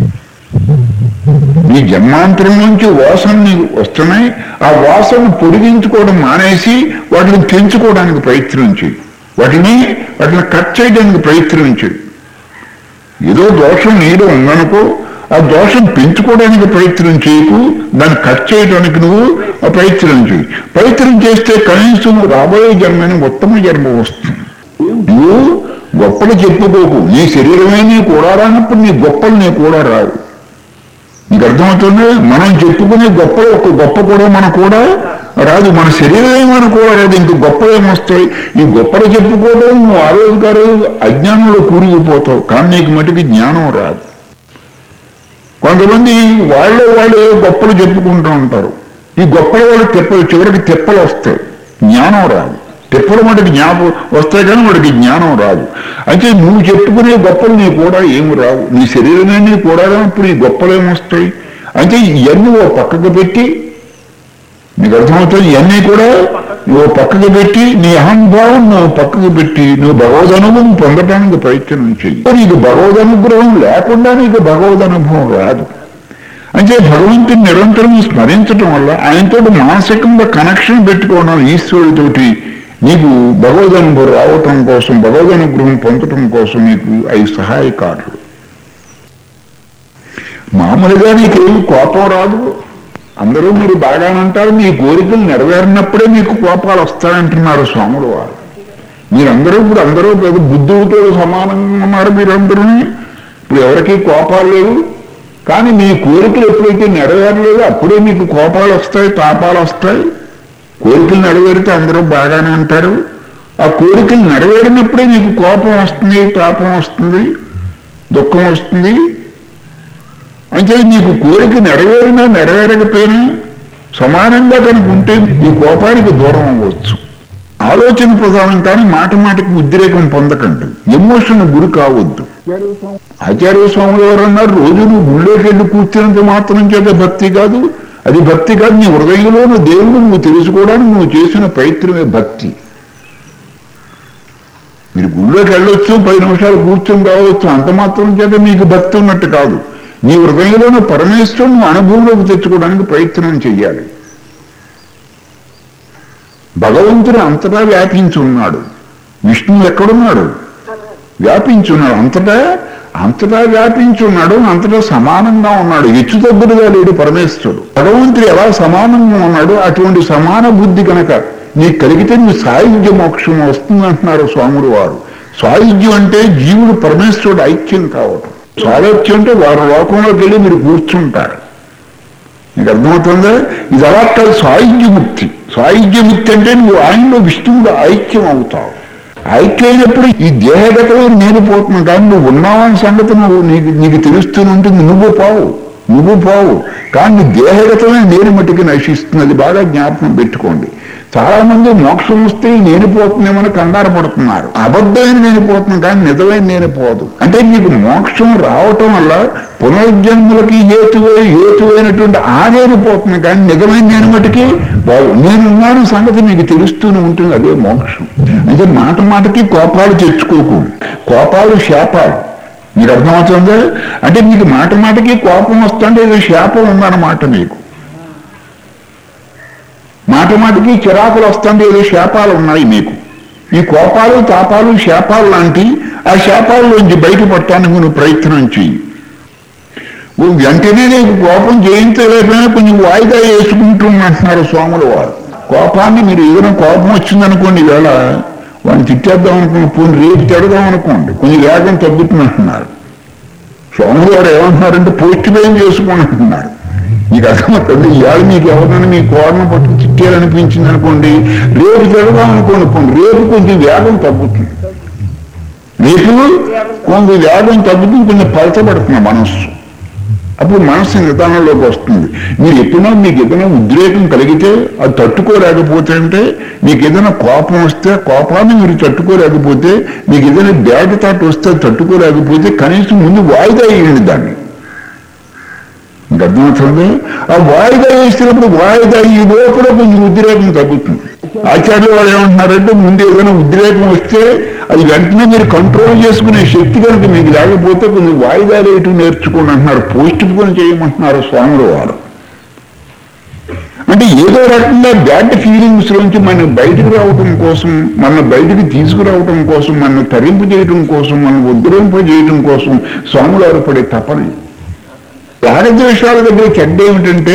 A: నీ జన్మాంతరం నుంచి వాసనని వస్తున్నాయి ఆ వాసన పొడిగించుకోవడం మానేసి వాటిని పెంచుకోవడానికి ప్రయత్నం చేయి వాటిని వాటిని కట్ చేయడానికి ప్రయత్నం చేయి ఏదో దోషం నీలో ఉందనుకో ఆ దోషం పెంచుకోవడానికి ప్రయత్నం చేయకు దాన్ని కట్ చేయడానికి నువ్వు ఆ ప్రయత్నం చేయి ప్రయత్నం చేస్తే కనీసం రాబోయే జన్మని ఉత్తమ జన్మ వస్తుంది నువ్వు గొప్పలు చెప్పుకోకు నీ శరీరమే నీ కూడా రానప్పుడు నీ గొప్పలు నీ కూడా రావు నీకు అర్థమవుతుంది మనం చెప్పుకునే గొప్ప ఒక గొప్ప కూడా మన కూడా రాదు మన శరీరం ఏమనుకోరాదు ఇంక గొప్పలు ఏమొస్తాయి ఈ గొప్పలు చెప్పుకోవడం నువ్వు ఆ రోజు కాదు అజ్ఞానంలో కూరుకుపోతావు కానీ నీకు మటుకు జ్ఞానం రాదు కొంతమంది వాళ్ళే వాళ్ళే గొప్పలు చెప్పుకుంటూ ఉంటారు ఈ గొప్పల వాళ్ళు తెప్పలు చివరికి తెప్పలు వస్తాయి జ్ఞానం రాదు తెప్పలు మటుకు జ్ఞాపం వస్తాయి కానీ వాడికి జ్ఞానం రాదు అయితే నువ్వు చెప్పుకునే గొప్పలు నీ కూడా ఏమి రావు నీ శరీరమే కూడా ఇప్పుడు ఈ గొప్పలు ఏమొస్తాయి అయితే ఇవన్నీ ఓ పక్కకు పెట్టి నీకు అర్థమవుతుంది ఇవన్నీ కూడా నువ్వు పక్కకు పెట్టి నీ అహంభావం నువ్వు పక్కకు పెట్టి నువ్వు భగవద్ అనుభవం పొందడానికి ప్రయత్నం చెయ్యి నీకు భగవద్ అనుగ్రహం లేకుండా నీకు భగవద్ అనుభవం రాదు అంటే భగవంతుని నిరంతరం స్మరించడం వల్ల ఆయనతో మానసికంగా కనెక్షన్ పెట్టుకోవడం ఈశ్వరుడితోటి నీకు భగవద్ అనుభవం రావటం కోసం భగవద్ అనుగ్రహం పొందటం కోసం నీకు అవి సహాయకారులు మామూలుగా నీకేం కోపం రాదు అందరూ మీరు బాగానంటారు మీ కోరికలు నెరవేరినప్పుడే మీకు కోపాలు వస్తాయంటున్నారు స్వాములు వారు మీరందరూ ఇప్పుడు అందరూ పెద్ద బుద్ధుడితో సమానంగా ఉన్నారు మీరందరూ ఇప్పుడు ఎవరికి కోపాలు లేవు కానీ మీ కోరికలు ఎప్పుడైతే నెరవేరలేదో అప్పుడే మీకు కోపాలు వస్తాయి తాపాలు వస్తాయి కోరికలు నెరవేరితే అందరూ బాగానే అంటారు ఆ కోరికలు నెరవేరినప్పుడే మీకు కోపం వస్తుంది తాపం వస్తుంది దుఃఖం వస్తుంది అంటే నీకు కోరిక నెరవేరినా నెరవేరకపోయినా సమానంగా కనుక ఉంటే ఈ కోపానికి దూరం అవ్వచ్చు ఆలోచన ప్రధానం కానీ మాట మాటకి ఉద్రేకం పొందకండి ఎమోషన్ గురి కావద్దు ఆచార్య స్వాములు వారు అన్నారు రోజు నువ్వు గుళ్ళోకి వెళ్ళి కూర్చున్నంత మాత్రం చేత భక్తి కాదు అది భక్తి కాదు నీ హృదయంలోని దేవుడు నువ్వు తెలుసుకోవడానికి నువ్వు చేసిన ప్రయత్నమే భక్తి మీరు గుళ్ళోకి వెళ్ళొచ్చు పది నిమిషాలు కూర్చొని రావచ్చు అంత మాత్రం చేత మీకు భక్తి ఉన్నట్టు కాదు నీ హృదయంలోని పరమేశ్వరుని నువ్వు అనుభవంలోకి తెచ్చుకోవడానికి ప్రయత్నం చెయ్యాలి భగవంతుడు అంతటా వ్యాపించి ఉన్నాడు విష్ణువు ఎక్కడున్నాడు వ్యాపించి ఉన్నాడు అంతటా అంతటా వ్యాపించి ఉన్నాడు అంతటా సమానంగా ఉన్నాడు హెచ్చు తగ్గుడుగా లేడు పరమేశ్వరుడు భగవంతుడు ఎలా సమానంగా ఉన్నాడు అటువంటి సమాన బుద్ధి కనుక నీకు కలిగితే నీ సాయుధ్య మోక్షం వస్తుంది అంటున్నారు స్వాముడు వారు సాయుధ్యం అంటే జీవుడు పరమేశ్వరుడు ఐక్యం కావటం సాలోక్యం అంటే వారి లోకంలోకి వెళ్ళి మీరు కూర్చుంటారు నీకు అర్థమవుతుందా ఇది అలా కాదు సాయుధ్యముక్తి సాయుధ్యముక్తి అంటే నువ్వు ఆయనలో విష్ణువులో ఐక్యం అవుతావు ఐక్యమైనప్పుడు ఈ దేహగతలో నేను పోతున్నావు కానీ నువ్వు ఉన్నావని సంగతి నువ్వు నీకు నీకు తెలుస్తూనే ఉంటుంది నువ్వు పోవు నువ్వు పోవు కానీ దేహగతమే నేను మట్టికి నశిస్తున్నది బాగా జ్ఞాపకం పెట్టుకోండి చాలా మంది మోక్షం వస్తే నేను పోతుందేమని కంగారు పడుతున్నారు అబద్ధమైన నేను పోతున్నాను కానీ నిజమైన నేను పోదు అంటే నీకు మోక్షం రావటం వల్ల పునర్జన్మలకి హేతువై హేతువైనటువంటి ఆ నేను పోతున్నాను కానీ నిజమైన నేను మటుకి బాగు నేనున్నాను సంగతి మీకు తెలుస్తూనే ఉంటుంది అదే మోక్షం అంటే మాట మాటకి కోపాలు తెచ్చుకోకు కోపాలు శాపాలు మీరు అర్థమవుతుందా అంటే మీకు మాట మాటకి కోపం వస్తుంటే ఏదో శాపం ఉందన్నమాట మీకు మాట మాటకి చిరాకులు వస్తుంటే ఏదో శాపాలు ఉన్నాయి మీకు ఈ కోపాలు తాపాలు శాపాలు లాంటి ఆ శాపాల్లోంచి బయటపడటానికి నువ్వు ప్రయత్నం చెయ్యి నువ్వు వెంటనే నీకు కోపం జయించలేకపోయినా కొంచెం వాయిదా వేసుకుంటూ అంటున్నారు స్వాములు వారు కోపాన్ని మీరు ఏదైనా కోపం వచ్చిందనుకోండి వేళ వాడిని తిట్టేద్దాం అనుకున్న పోనీ రేపు తిడదాం అనుకోండి కొంచెం వేగం తగ్గుతున్నట్టున్నారు స్వాములు వారు ఏమంటున్నారంటే పోస్ట్ పేం చేసుకోండి అంటున్నారు మీకు అర్థమవుతుంది ఇవాళ మీకు ఎవరైనా మీ కోరను పట్టు తిట్టారనిపించింది అనుకోండి రేపు తిడదాం అనుకోండి పోనీ రేపు కొంచెం వేగం తగ్గుతుంది రేపు కొంచెం వేగం తగ్గుతుంది కొంచెం పలచబడుతుంది మనస్సు అప్పుడు మనస్సు నిదానంలోకి వస్తుంది మీరు ఎప్పుడైనా మీకు ఏదైనా ఉద్రేకం కలిగితే అది తట్టుకోలేకపోతే అంటే మీకు ఏదైనా కోపం వస్తే కోపాన్ని మీరు తట్టుకోలేకపోతే మీకు ఏదైనా బ్యాడ్ థాట్ వస్తే అది తట్టుకోలేకపోతే కనీసం ముందు వాయిదా వేయండి దాన్ని మీకు అర్థమవుతుంది ఆ వాయిదా వేసినప్పుడు వాయిదా ఈ లోపల కొంచెం ఉద్రేకం తగ్గుతుంది ఆచార్యులు వాళ్ళు ఏమంటున్నారంటే ముందు ఏదైనా ఉద్రేకం వస్తే అది వెంటనే మీరు కంట్రోల్ చేసుకునే శక్తి కనుక మీకు లేకపోతే కొంచెం వాయిదా రేటు నేర్చుకోండి అంటున్నారు పోస్ట్ పోన్ చేయమంటున్నారు స్వాములు వారు అంటే ఏదో రకంగా బ్యాడ్ ఫీలింగ్స్ నుంచి మనం బయటకు రావటం కోసం మన బయటికి తీసుకురావటం కోసం మనం తరింపు చేయటం కోసం మనం ఉద్ధరింప చేయటం కోసం స్వాములు వారు పడే తపన రాగద్వేషాల దగ్గర చెడ్డ ఏమిటంటే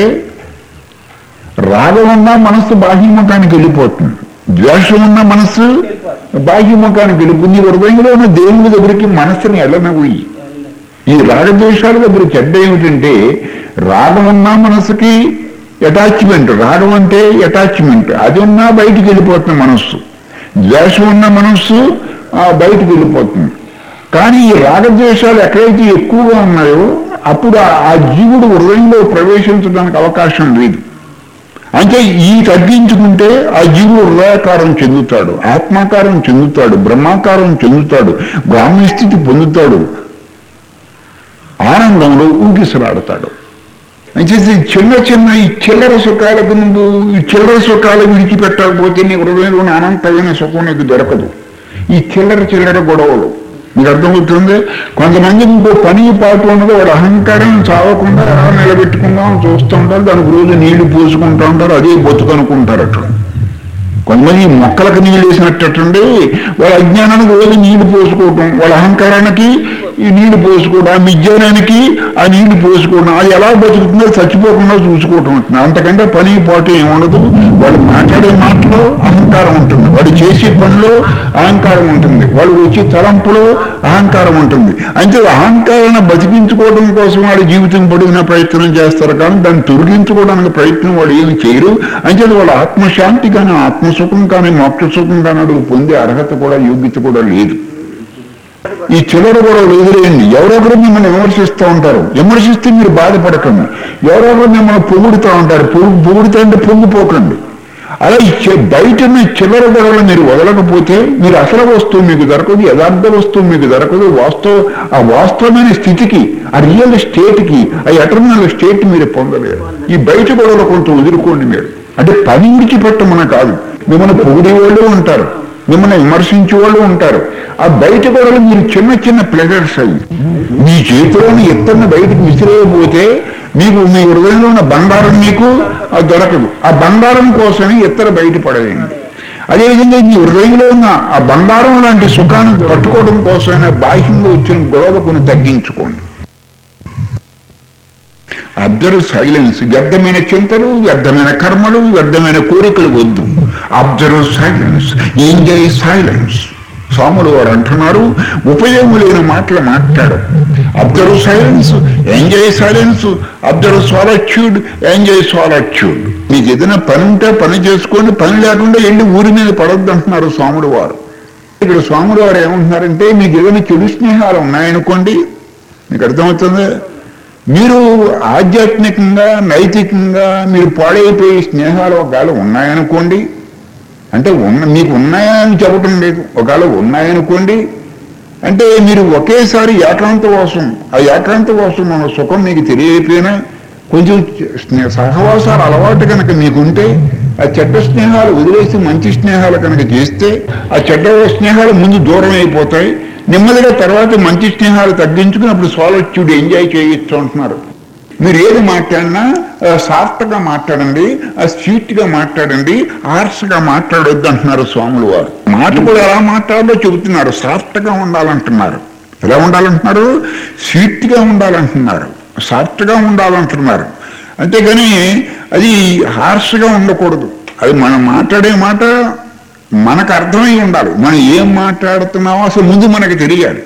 A: రాగం ఉన్న మనస్సు బాహ్యముఖానికి వెళ్ళిపోతుంది ద్వేషం ఉన్న మనస్సు బాహ్యముఖానికి వెళ్ళిపోతుంది ఈ హృదయంలో ఉన్న దేవుని దగ్గరికి మనస్సుని వెళ్ళనవి ఈ రాగద్వేషాల దగ్గర చెడ్డ ఏమిటంటే రాగం ఉన్న మనసుకి అటాచ్మెంట్ రాగం అంటే అటాచ్మెంట్ అది ఉన్నా బయటికి వెళ్ళిపోతుంది మనస్సు ద్వేషం ఉన్న మనస్సు ఆ, బయటికి వెళ్ళిపోతుంది కానీ ఈ రాగద్వేషాలు ఎక్కడైతే ఎక్కువగా ఉన్నాయో అప్పుడు ఆ- ఆ జీవుడు హృదయంలో ప్రవేశించడానికి అవకాశం లేదు అంటే ఈ తగ్గించుకుంటే ఆ జీవుడు హృదయాకారం చెందుతాడు ఆత్మాకారం చెందుతాడు బ్రహ్మాకారం చెందుతాడు బ్రాహ్మణ స్థితి పొందుతాడు ఆనందంలో ఊగిసలాడతాడు అంటే ఈ చిన్న చిన్న ఈ చిల్లర సుఖాలకు నువ్వు ఈ చిల్లర సుఖాలు విడిచిపెట్టకపోతే నీ హృదయంలోని అనంతమైన సుఖం నీకు దొరకదు ఈ చిల్లర చిల్లర గొడవలు మీకు అర్థమవుతుంది కొంతమంది ఇంకో పని పాటు ఉన్నది వాడు అహంకారం చావకుండా ఎలా నిలబెట్టుకుందాం చూస్తూ ఉంటారు దానికి రోజు నీళ్లు పోసుకుంటూ ఉంటారు అదే బతుకనుకుంటారు అట్లా కొంతమంది ఈ మొక్కలకు నీళ్ళు వేసినట్టుండి వాళ్ళ అజ్ఞానానికి రోజు నీళ్లు పోసుకోవటం వాళ్ళ అహంకారానికి ఈ నీళ్లు పోసుకోవడం ఆ విజ్ఞానానికి ఆ నీళ్లు పోసుకోవడం అది ఎలా బతుకుతుందో చచ్చిపోకుండా చూసుకోవటం ఉంటుంది అంతకంటే పని పాటు ఏమి ఉండదు వాడు మాట్లాడే మాటలో అహంకారం ఉంటుంది వాడు చేసే పనిలో అహంకారం ఉంటుంది వాడు వచ్చే తలంపులో అహంకారం ఉంటుంది అంటే అహంకారాన్ని బతికించుకోవడం కోసం వాడు జీవితం పొడిగిన ప్రయత్నం చేస్తారు కానీ దాన్ని తొలగించుకోవడానికి ప్రయత్నం వాడు ఏమి చేయరు అంటే వాళ్ళ ఆత్మశాంతి కానీ ఆత్మసుఖం కానీ మోక్ష సుఖం కానీ అడుగు పొందే అర్హత కూడా యోగ్యత కూడా లేదు ఈ చిల్లర గొడవలు ఎదురేయండి ఎవరొకరు మిమ్మల్ని విమర్శిస్తూ ఉంటారు విమర్శిస్తే మీరు బాధపడకండి ఎవరొకరు మిమ్మల్ని పొగుడుతూ ఉంటారు పొగు పొగుడుతా అంటే పొంగిపోకండి అలా ఈ చి- బయట ఉన్న చిల్లర గొడవలు మీరు వదలకపోతే మీరు అసలు వస్తువు మీకు దొరకదు యథార్థ వస్తువు మీకు దొరకదు వాస్తవ ఆ వాస్తవమైన స్థితికి ఆ రియల్ స్టేట్కి ఆ ఎటర్నల్ స్టేట్ మీరు పొందలేరు ఈ బయట గొడవలు కొంత వదులుకోండి మీరు అంటే పని విడిచిపెట్టమని కాదు మిమ్మల్ని పొగిడే వాళ్ళు ఉంటారు మిమ్మల్ని విమర్శించే వాళ్ళు ఉంటారు ఆ బయట గొడవలు మీరు చిన్న చిన్న ప్లెజర్స్ అవి మీ చేతిలోని ఎత్తన్న బయటకు విసిరేయబోతే మీకు మీ హృదయంలో ఉన్న బంగారం మీకు అది దొరకదు ఆ బంగారం కోసమే ఎత్తర బయటపడవేయండి అదేవిధంగా మీ హృదయంలో ఉన్న ఆ బంగారం లాంటి సుఖాన్ని పట్టుకోవడం కోసమైనా బాహ్యంగా వచ్చిన గొడవలు కొన్ని తగ్గించుకోండి అబ్జర్వ్ సైలెన్స్ వ్యర్థమైన చింతలు వ్యర్థమైన కర్మలు వ్యర్థమైన కోరికలు వద్దు అబ్జర్వ్ సైలెన్స్ ఎంజాయ్ సైలెన్స్ స్వాములు వారు అంటున్నారు ఉపయోగం లేని మాటలు మాట్లాడు observe silence enjoy silence observe solitude enjoy solitude మీకు ఏదైనా పని ఉంటే పని చేసుకోండి పని లేకుండా వెళ్ళి ఊరి మీద పడొద్దు అంటున్నారు స్వాములు వారు ఇక్కడ స్వాములు వారు ఏమంటున్నారంటే మీకు ఏదైనా చెడు స్నేహాలు ఉన్నాయనుకోండి మీకు అర్థమవుతుంది మీరు ఆధ్యాత్మికంగా నైతికంగా మీరు పాడైపోయే స్నేహాలు ఒకవేళ ఉన్నాయనుకోండి అంటే ఉన్న మీకు ఉన్నాయని చెప్పటం లేదు ఒకవేళ ఉన్నాయనుకోండి అంటే మీరు ఒకేసారి ఏకాంతవాసం ఆ ఏకాంతవాసం మన సుఖం మీకు తెలియకపోయినా కొంచెం స్నే- సహవాసాలు అలవాటు కనుక మీకుంటే ఆ చెడ్డ స్నేహాలు వదిలేసి మంచి స్నేహాలు కనుక చేస్తే ఆ చెడ్డ స్నేహాలు ముందు దూరం అయిపోతాయి నెమ్మదిగా తర్వాత మంచి స్నేహాలు తగ్గించుకుని అప్పుడు సాలొచ్చుడు ఎంజాయ్ చేయొచ్చు అంటున్నారు మీరు ఏది మాట్లాడినా ఆ, సాఫ్ట్గా మాట్లాడండి ఆ స్వీట్గా మాట్లాడండి హార్ష్గా మాట్లాడొద్దు అంటున్నారు స్వాములు వారు మాట కూడా ఎలా మాట్లాడాలో చెబుతున్నారు సాఫ్ట్గా ఉండాలంటున్నారు ఎలా ఉండాలంటున్నారు స్వీట్గా ఉండాలంటున్నారు సాఫ్ట్గా ఉండాలంటున్నారు అంతేగాని అది హార్ష్గా ఉండకూడదు అది మనం మాట్లాడే మాట మనకు అర్థమై ఉండాలి మనం ఏం మాట్లాడుతున్నామో అసలు ముందు మనకి తెలియాలి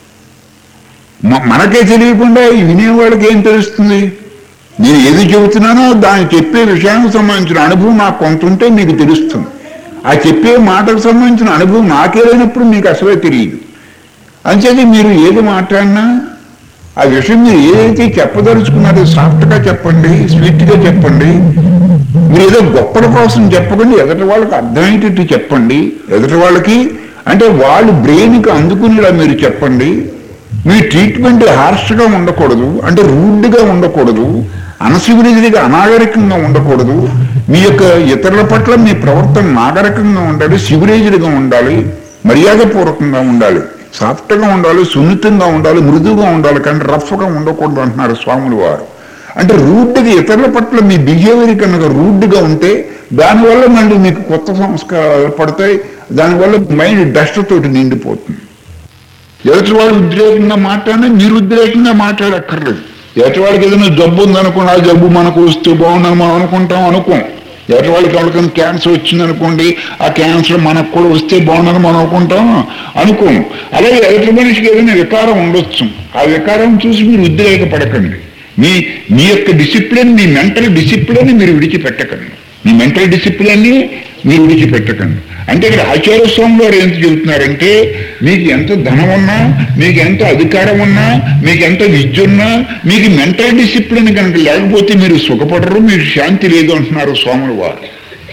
A: మ- మనకే తెలియకుండా ఈ వినేవాళ్ళకి ఏం తెలుస్తుంది నేను ఏది చెబుతున్నానో దాన్ని చెప్పే విషయానికి సంబంధించిన అనుభవం నాకు కొంత ఉంటే మీకు తెలుస్తుంది ఆ చెప్పే మాటకు సంబంధించిన అనుభవం నాకే లేనప్పుడు మీకు అసలే తెలియదు అంచేది మీరు ఏది మాట్లాడినా ఆ విషయం మీరు ఏదైతే చెప్పదలుచుకున్నారో సాఫ్ట్గా చెప్పండి స్వీట్గా చెప్పండి మీరు ఏదో గొప్పల కోసం చెప్పకండి ఎదుటి వాళ్ళకి అర్థమయ్యేటట్టు చెప్పండి ఎదుటి వాళ్ళకి అంటే వాళ్ళు బ్రెయిన్కి అందుకునేలా మీరు చెప్పండి మీ ట్రీట్మెంట్ హార్ష్గా ఉండకూడదు అంటే రూడ్గా ఉండకూడదు అనసివిలిజీగా అనాగరికంగా ఉండకూడదు మీ యొక్క ఇతరుల పట్ల మీ ప్రవర్తన నాగరికంగా ఉండాలి సివిలైజ్డ్గా ఉండాలి మర్యాదపూర్వకంగా ఉండాలి సాఫ్ట్గా ఉండాలి సున్నితంగా ఉండాలి మృదువుగా ఉండాలి కానీ రఫ్గా ఉండకూడదు అంటున్నారు స్వాములు వారు అంటే రూడ్గా ఇతరుల పట్ల మీ బిహేవియర్ కనుక రూడ్గా ఉంటే దానివల్ల మళ్ళీ మీకు కొత్త సంస్కారాలు ఏర్పడతాయి దానివల్ల మైండ్ డస్ట్ తోటి నిండిపోతుంది ఎదుటి వాళ్ళు ఉద్రేకంగా మాట్లాడినా మీరు ఉద్రేకంగా మాట్లాడక్కర్లేదు ఎదుటి వాళ్ళకి ఏదైనా జబ్బు ఉందనుకోండి ఆ జబ్బు మనకు వస్తే బాగుందని మనం అనుకుంటాం అనుకోం ఎదుటి వాళ్ళకి ఎవరికైనా క్యాన్సర్ వచ్చిందనుకోండి ఆ క్యాన్సర్ మనకు కూడా వస్తే బాగుందని మనం అనుకుంటాం అనుకోం అలాగే ఎదుటి మనిషికి ఏదైనా వికారం ఉండొచ్చు ఆ వికారం చూసి మీరు ఉద్రేకపడకండి మీ మీ యొక్క డిసిప్లిన్ మీ మెంటల్ డిసిప్లిన్ మీరు విడిచిపెట్టకండి మీ మెంటల్ డిసిప్లిన్ని మీరు విడిచిపెట్టకండి అంటే ఇక్కడ ఆచార్య స్వామి గారు ఎంత చెబుతున్నారంటే మీకు ఎంత ధనం ఉన్నా మీకు ఎంత అధికారం ఉన్నా మీకు ఎంత విద్య ఉన్నా మీకు మెంటల్ డిసిప్లిన్ కనుక లేకపోతే మీరు సుఖపడరు మీకు శాంతి లేదు అంటున్నారు స్వాములు వారు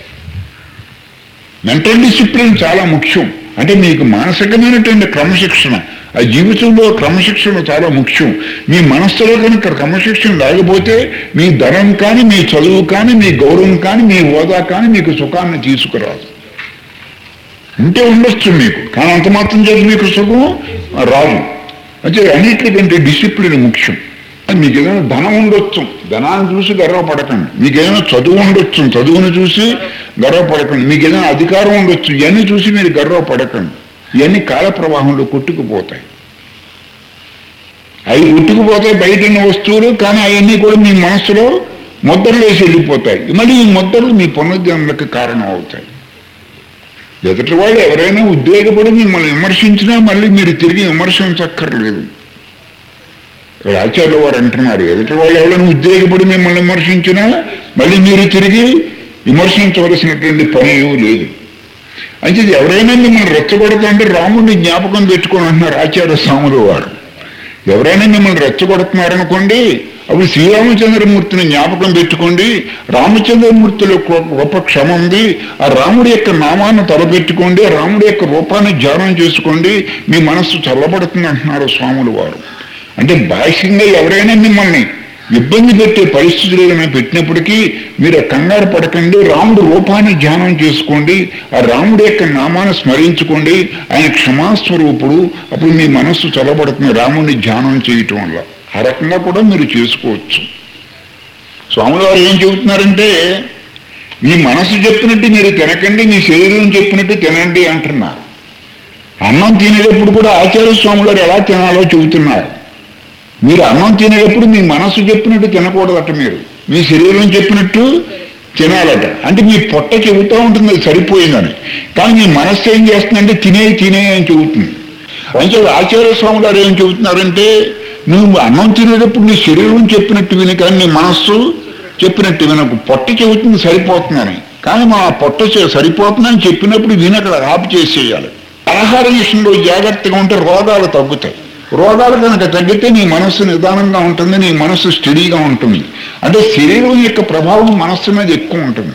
A: మెంటల్ డిసిప్లిన్ చాలా ముఖ్యం అంటే మీకు మానసికమైనటువంటి క్రమశిక్షణ ఆ జీవితంలో క్రమశిక్షణ చాలా ముఖ్యం మీ మనస్సులో కనుక క్రమశిక్షణ లేకపోతే మీ ధనం కానీ మీ చదువు కానీ మీ గౌరవం కానీ మీ హోదా కానీ మీకు సుఖాన్ని తీసుకురాదు ఉంటే ఉండొచ్చు మీకు కానీ అంత మాత్రం చేసి మీకు సుఖం రాదు అంటే అన్నిటికంటే డిసిప్లిన్ ముఖ్యం మీకు ఏదైనా ధనం ఉండొచ్చు ధనాన్ని చూసి గర్వపడకండి మీకు ఏదైనా చదువు ఉండొచ్చు చదువుని చూసి గర్వపడకండి మీకు ఏదైనా అధికారం ఉండొచ్చు ఇవన్నీ చూసి మీరు గర్వపడకండి ఇవన్నీ కాల ప్రవాహంలో కొట్టుకుపోతాయి అవి కొట్టుకుపోతాయి బయట ఉన్న వస్తువులు కానీ అవన్నీ కూడా మీ మనసులో ముద్రలు వేసి వెళ్ళిపోతాయి మళ్ళీ ఈ ముద్రలు మీ పునర్జన్మలకు కారణం అవుతాయి ఎదుటి వాళ్ళు ఎవరైనా ఉద్వేగపడి మిమ్మల్ని విమర్శించినా మళ్ళీ మీరు తిరిగి విమర్శించక్కర్లేదు ఇక్కడ ఆచార్యుల వారు అంటున్నారు ఎదుటి వాళ్ళు ఎవరైనా ఉద్వేగపడి మిమ్మల్ని విమర్శించినా మళ్ళీ మీరు తిరిగి విమర్శించవలసినటువంటి పని ఏమీ లేదు అంటే ఎవరైనా మిమ్మల్ని రెచ్చగొడతాంటే రాముడిని జ్ఞాపకం పెట్టుకొని అంటున్నారు ఆచార్య స్వాములు వారు ఎవరైనా మిమ్మల్ని రెచ్చగొడుతున్నారనుకోండి అప్పుడు శ్రీరామచంద్రమూర్తిని జ్ఞాపకం పెట్టుకోండి రామచంద్రమూర్తిలో గొప్ప క్షమ ఉంది ఆ రాముడి యొక్క నామాన్ని తలపెట్టుకోండి ఆ రాముడి యొక్క రూపాన్ని ధ్యానం చేసుకోండి మీ మనస్సు చల్లబడుతుంది అంటున్నారు స్వాములు వారు అంటే బాహ్యంగా ఎవరైనా మిమ్మల్ని ఇబ్బంది పెట్టే పరిస్థితులు ఏదైనా పెట్టినప్పటికీ మీరు కంగారు పడకండి రాముడు రూపాన్ని ధ్యానం చేసుకోండి ఆ రాముడి యొక్క నామాన్ని స్మరించుకోండి ఆయన క్షమాస్వరూపుడు అప్పుడు మీ మనస్సు చల్లబడుతుంది రాముడిని ధ్యానం చేయటం వల్ల ఆ రకంగా కూడా మీరు చేసుకోవచ్చు స్వాముల వారు ఏం చెబుతున్నారంటే మీ మనసు చెప్పినట్టు మీరు తినకండి మీ శరీరం చెప్పినట్టు తినండి అంటున్నారు అన్నం తినేటప్పుడు కూడా ఆచార్య స్వాములు వారు ఎలా తినాలో చెబుతున్నారు మీరు అన్నం తినేటప్పుడు మీ మనసు చెప్పినట్టు తినకూడదట మీరు మీ శరీరం చెప్పినట్టు తినాలట అంటే మీ పొట్ట చెబుతూ ఉంటుంది అది సరిపోయిందని కానీ మీ మనస్సు ఏం చేస్తుందంటే తినే తినే అని చెబుతుంది అంటే ఆచార్య స్వామి గారు ఏం చెబుతున్నారంటే నువ్వు అన్నం తినేటప్పుడు నీ శరీరం చెప్పినట్టు విని కానీ నీ మనస్సు చెప్పినట్టు వినకు పొట్ట చెబుతుంది సరిపోతుందని కానీ మా పొట్ట చే- సరిపోతుందని చెప్పినప్పుడు విని అక్కడ ఆపు చేసేయాలి ఆహార విషయంలో జాగ్రత్తగా ఉంటే రోగాలు తగ్గుతాయి రోగాలు కనుక తగ్గితే నీ మనస్సు నిదానంగా ఉంటుంది నీ మనస్సు స్టడీగా ఉంటుంది అంటే శరీరం యొక్క ప్రభావం మనస్సు మీద ఎక్కువ ఉంటుంది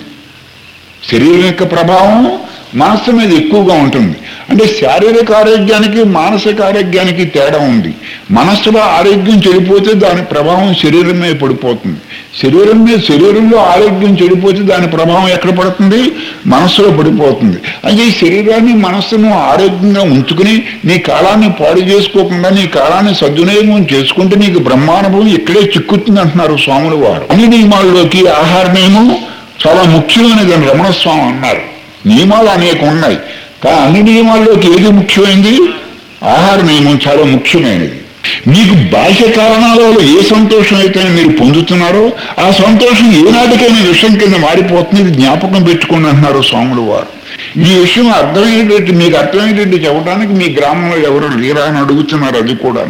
A: శరీరం యొక్క ప్రభావం మనస్సు మీద ఎక్కువగా ఉంటుంది అంటే శారీరక ఆరోగ్యానికి మానసిక ఆరోగ్యానికి తేడా ఉంది మనస్సులో ఆరోగ్యం చెడిపోతే దాని ప్రభావం శరీరం మీద పడిపోతుంది శరీరం మీద శరీరంలో ఆరోగ్యం చెడిపోతే దాని ప్రభావం ఎక్కడ పడుతుంది మనస్సులో పడిపోతుంది అంటే ఈ శరీరాన్ని మనస్సును ఆరోగ్యంగా ఉంచుకుని నీ కాలాన్ని పాడు చేసుకోకుండా నీ కాలాన్ని సద్వినియోగం చేసుకుంటే నీకు బ్రహ్మానుభవం ఇక్కడే చిక్కుతుంది అంటున్నారు స్వాములు వారు అన్ని నియమాల్లోకి ఆహార నియమం చాలా ముఖ్యమైనది అని రమణ స్వామి అన్నారు నియమాలు అనేక ఉన్నాయి కానీ అన్ని నియమాల్లోకి ఏది ముఖ్యమైనది ఆహార నియమం చాలా ముఖ్యమైనది మీకు బాహ్య కారణాల వల్ల ఏ సంతోషం అయితే మీరు పొందుతున్నారో ఆ సంతోషం ఏనాటికైనా విషయం కింద మారిపోతుంది ఇది జ్ఞాపకం పెట్టుకోండి అంటున్నారు స్వాములు వారు ఈ విషయం అర్థమయ్యేటట్టు మీకు అర్థమయ్యేటట్టు చెప్పడానికి మీ గ్రామంలో ఎవరు లేరా అని అడుగుతున్నారు అది కూడా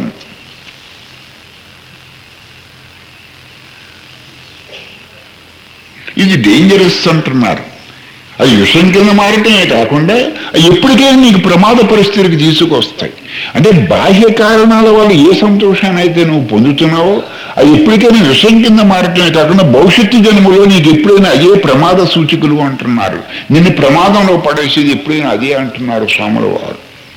A: ఇది డేంజరస్ అంటున్నారు అది విషయం కింద మారటమే కాకుండా అవి ఎప్పటికైనా నీకు ప్రమాద పరిస్థితికి తీసుకొస్తాయి అంటే బాహ్య కారణాల వల్ల ఏ సంతోషాన్ని అయితే నువ్వు పొందుతున్నావో అది ఎప్పటికైనా విషయం కింద మారటమే కాకుండా భవిష్యత్తు జన్మలో నీకు ఎప్పుడైనా అదే ప్రమాద సూచికలు అంటున్నారు నిన్ను ప్రమాదంలో పడేసేది ఎప్పుడైనా అదే అంటున్నారు స్వాముల వారు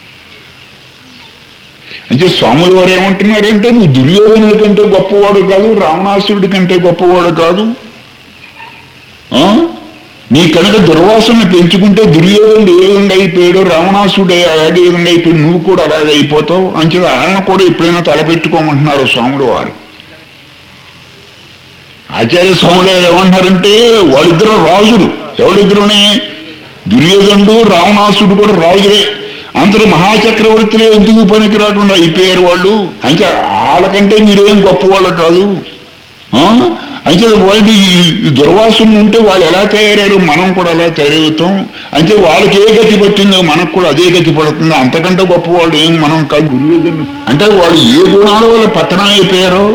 A: అంటే స్వాముల వారు ఏమంటున్నారంటే నువ్వు దుర్యోధనుడి కంటే గొప్పవాడు కాదు రావణాసురుడి కంటే గొప్పవాడు కాదు ఆ? నీ కనుక దుర్వాసన పెంచుకుంటే దుర్యోధనుడు ఏ విధంగా అయిపోయాడు రావణాసుడు ఏ విధంగా అయిపోయాడు నువ్వు కూడా అలాగే అయిపోతావు అంచేత ఆయన కూడా ఎప్పుడైనా తలపెట్టుకోమంటున్నారు స్వాములు వారు ఆచార్య స్వాములు గారు ఏమంటారంటే వాళ్ళిద్దరు రాజులు ఎవరిద్దరునే దుర్యోధనుడు రావణాసుడు కూడా రాజులే అందరూ మహాచక్రవర్తులే ఎందుకు పనికి రాకుండా అయిపోయారు వాళ్ళు అంటే వాళ్ళకంటే మీరేం గొప్పవాళ్ళు కాదు ఆ? అయితే వాళ్ళకి ఈ దుర్వాసన ఉంటే వాళ్ళు ఎలా తయారయ్యారు మనం కూడా అలా తయారవుతాం అంటే వాళ్ళకి ఏ గతి పట్టిందో మనకు కూడా అదే గతి పడుతుంది అంతకంటే గొప్ప వాళ్ళు ఏం మనం కాదు గురువులు అంటే వాళ్ళు ఏ గుణాల వల్ల పతనం అయిపోయారో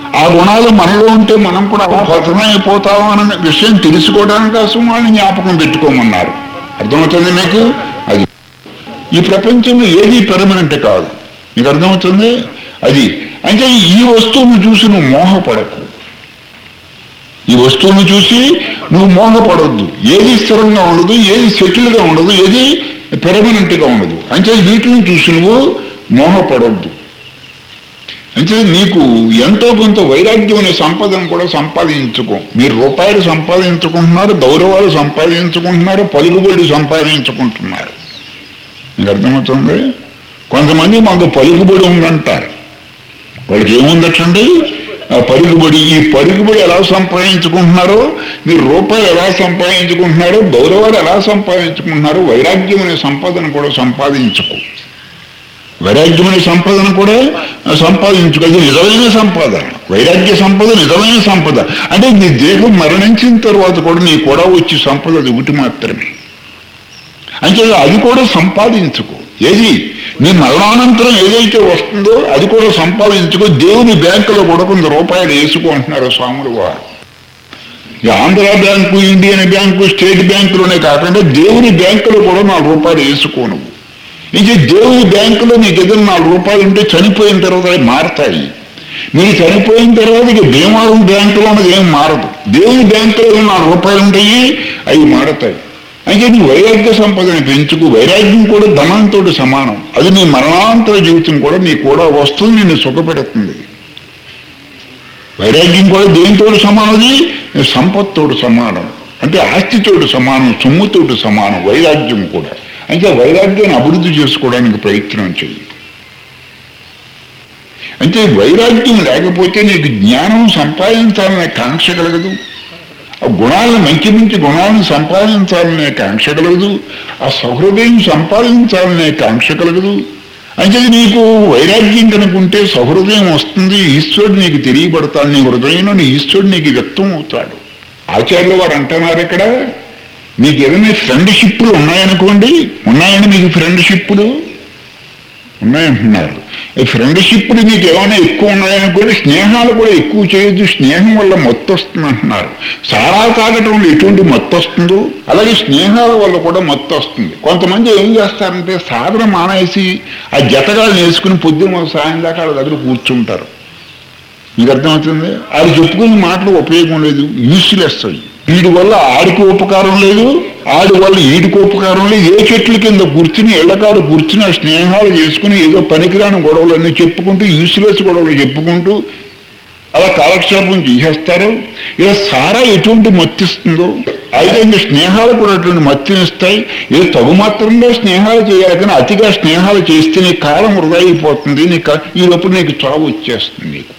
A: ఆ గుణాలు మనలో ఉంటే మనం కూడా పతనమైపోతాం అన్న విషయం తెలుసుకోవడానికి కోసం వాళ్ళని జ్ఞాపకం పెట్టుకోమన్నారు అర్థమవుతుంది మీకు అది ఈ ప్రపంచంలో ఏది పెర్మనెంట్ కాదు మీకు అర్థమవుతుంది అది అంటే ఈ వస్తువును చూసి నువ్వు మోహపడకు ఈ వస్తువును చూసి నువ్వు మోహపడొద్దు ఏది స్థిరంగా ఉండదు ఏది సెటిల్గా ఉండదు ఏది పెర్మనెంట్గా ఉండదు అంటే వీటిని చూసి నువ్వు మోహపడొద్దు అంటే నీకు ఎంతో కొంత వైరాగ్యం అనే సంపదను కూడా సంపాదించుకో మీరు రూపాయలు సంపాదించుకుంటున్నారు గౌరవాలు సంపాదించుకుంటున్నారు పలుకుబడి సంపాదించుకుంటున్నారు మీకు అర్థమవుతుంది కొంతమంది మాకు పలుకుబడి ఉందంటారు వాళ్ళకి ఏముందటండి ఆ పలుకుబడి ఈ పలుకుబడి ఎలా సంపాదించుకుంటున్నారో మీరు రూపాయలు ఎలా సంపాదించుకుంటున్నారో గౌరవాలు ఎలా సంపాదించుకుంటున్నారో వైరాగ్యం అనే సంపదను కూడా సంపాదించుకో వైరాగ్యమైన సంపదను కూడా సంపాదించుకో అది నిజమైన సంపద వైరాగ్య సంపద నిజమైన సంపద అంటే నీ దేహం మరణించిన తర్వాత కూడా నీ కూడా వచ్చే సంపద అది ఒకటి మాత్రమే అంటే అది కూడా సంపాదించుకో ఏది నీ మరణానంతరం ఏదైతే వస్తుందో అది కూడా సంపాదించుకో దేవుని బ్యాంకులో కూడా కొంత రూపాయలు వేసుకో అంటున్నారు స్వాములు వారు ఈ Andhra bank Indian bank state బ్యాంకులోనే కాకుండా దేవుని బ్యాంకులో కూడా నాలుగు రూపాయలు వేసుకో నువ్వు ఇది దేవుని బ్యాంకులో నీకు ఏదైనా నాలుగు రూపాయలు ఉంటే చనిపోయిన తర్వాత అవి మారతాయి మీరు చనిపోయిన తర్వాత ఇక భీమవరం బ్యాంకులో ఉన్నది ఏం మారదు దేవుని బ్యాంకులో నాలుగు రూపాయలు ఉంటాయి అవి మారతాయి అయితే నీ వైరాగ్య సంపదని పెంచుకు వైరాగ్యం కూడా ధనంతో సమానం అది నీ మరణాంతర జీవితం కూడా నీ కూడా వస్తుంది నిన్ను సుఖపెడుతుంది వైరాగ్యం కూడా దేనితో సమానది సంపత్తోడు సమానం అంటే ఆస్తితోడు సమానం సొమ్ముతోటి సమానం వైరాగ్యం కూడా అంటే వైరాగ్యాన్ని అభివృద్ధి చేసుకోవడానికి ప్రయత్నం చెయ్యి అంటే వైరాగ్యం లేకపోతే నీకు జ్ఞానం సంపాదించాలనే కాంక్ష కలగదు ఆ గుణాలను మంచి మంచి గుణాలను సంపాదించాలనే కాంక్ష కలగదు ఆ సౌహృదయం సంపాదించాలనే కాంక్ష కలగదు అంటే నీకు వైరాగ్యం కనుకుంటే సౌహృదయం వస్తుంది ఈశ్వరుడు నీకు తెలియబడతాడు నీ హృదయంలో నీ ఈశ్వరుడు నీకు వ్యక్తం అవుతాడు ఆచార్యులు వారు అంటున్నారు ఇక్కడ మీకు ఏదైనా ఫ్రెండ్షిప్లు ఉన్నాయనుకోండి ఉన్నాయండి మీకు ఫ్రెండ్షిప్లు ఉన్నాయంటున్నారు ఈ ఫ్రెండ్షిప్లు మీకు ఏమైనా ఎక్కువ ఉన్నాయనుకోండి స్నేహాలు కూడా ఎక్కువ చేయొద్దు స్నేహం వల్ల మత్తు వస్తుంది అంటున్నారు సారా తాగటం వల్ల ఎటువంటి మత్తు వస్తుందో అలాగే స్నేహాల వల్ల కూడా మత్తు వస్తుంది కొంతమంది ఏం చేస్తారంటే సాధన మానేసి ఆ జతగాలు వేసుకుని పొద్దున్న సాయం దాకా వాళ్ళ దగ్గర కూర్చుంటారు మీకు అర్థమవుతుంది వాళ్ళు చెప్పుకునే మాటలు ఉపయోగం లేదు యూస్లెస్ అయ్యి వీడి వల్ల ఆడికి ఉపకారం లేదు ఆడి వల్ల ఈడికి ఉపకారం లేదు ఏ చెట్ల కింద కూర్చుని ఎళ్ళకాడు కూర్చుని ఆ స్నేహాలు చేసుకుని ఏదో పనికిరాని గొడవలన్నీ చెప్పుకుంటూ యూస్లెస్ గొడవలు చెప్పుకుంటూ అలా కాలక్షేపం చేసేస్తారు ఇలా సారా ఎటువంటి మత్తిస్తుందో అయితే ఇంకా స్నేహాలు కూడా అటువంటి మత్తినిస్తాయి ఏదో తగు మాత్రంగా స్నేహాలు చేయాలి కానీ అతిగా స్నేహాలు చేస్తే నీ కాలం వృధా అయిపోతుంది నీ క- ఈ లోపల నీకు చావు వచ్చేస్తుంది నీకు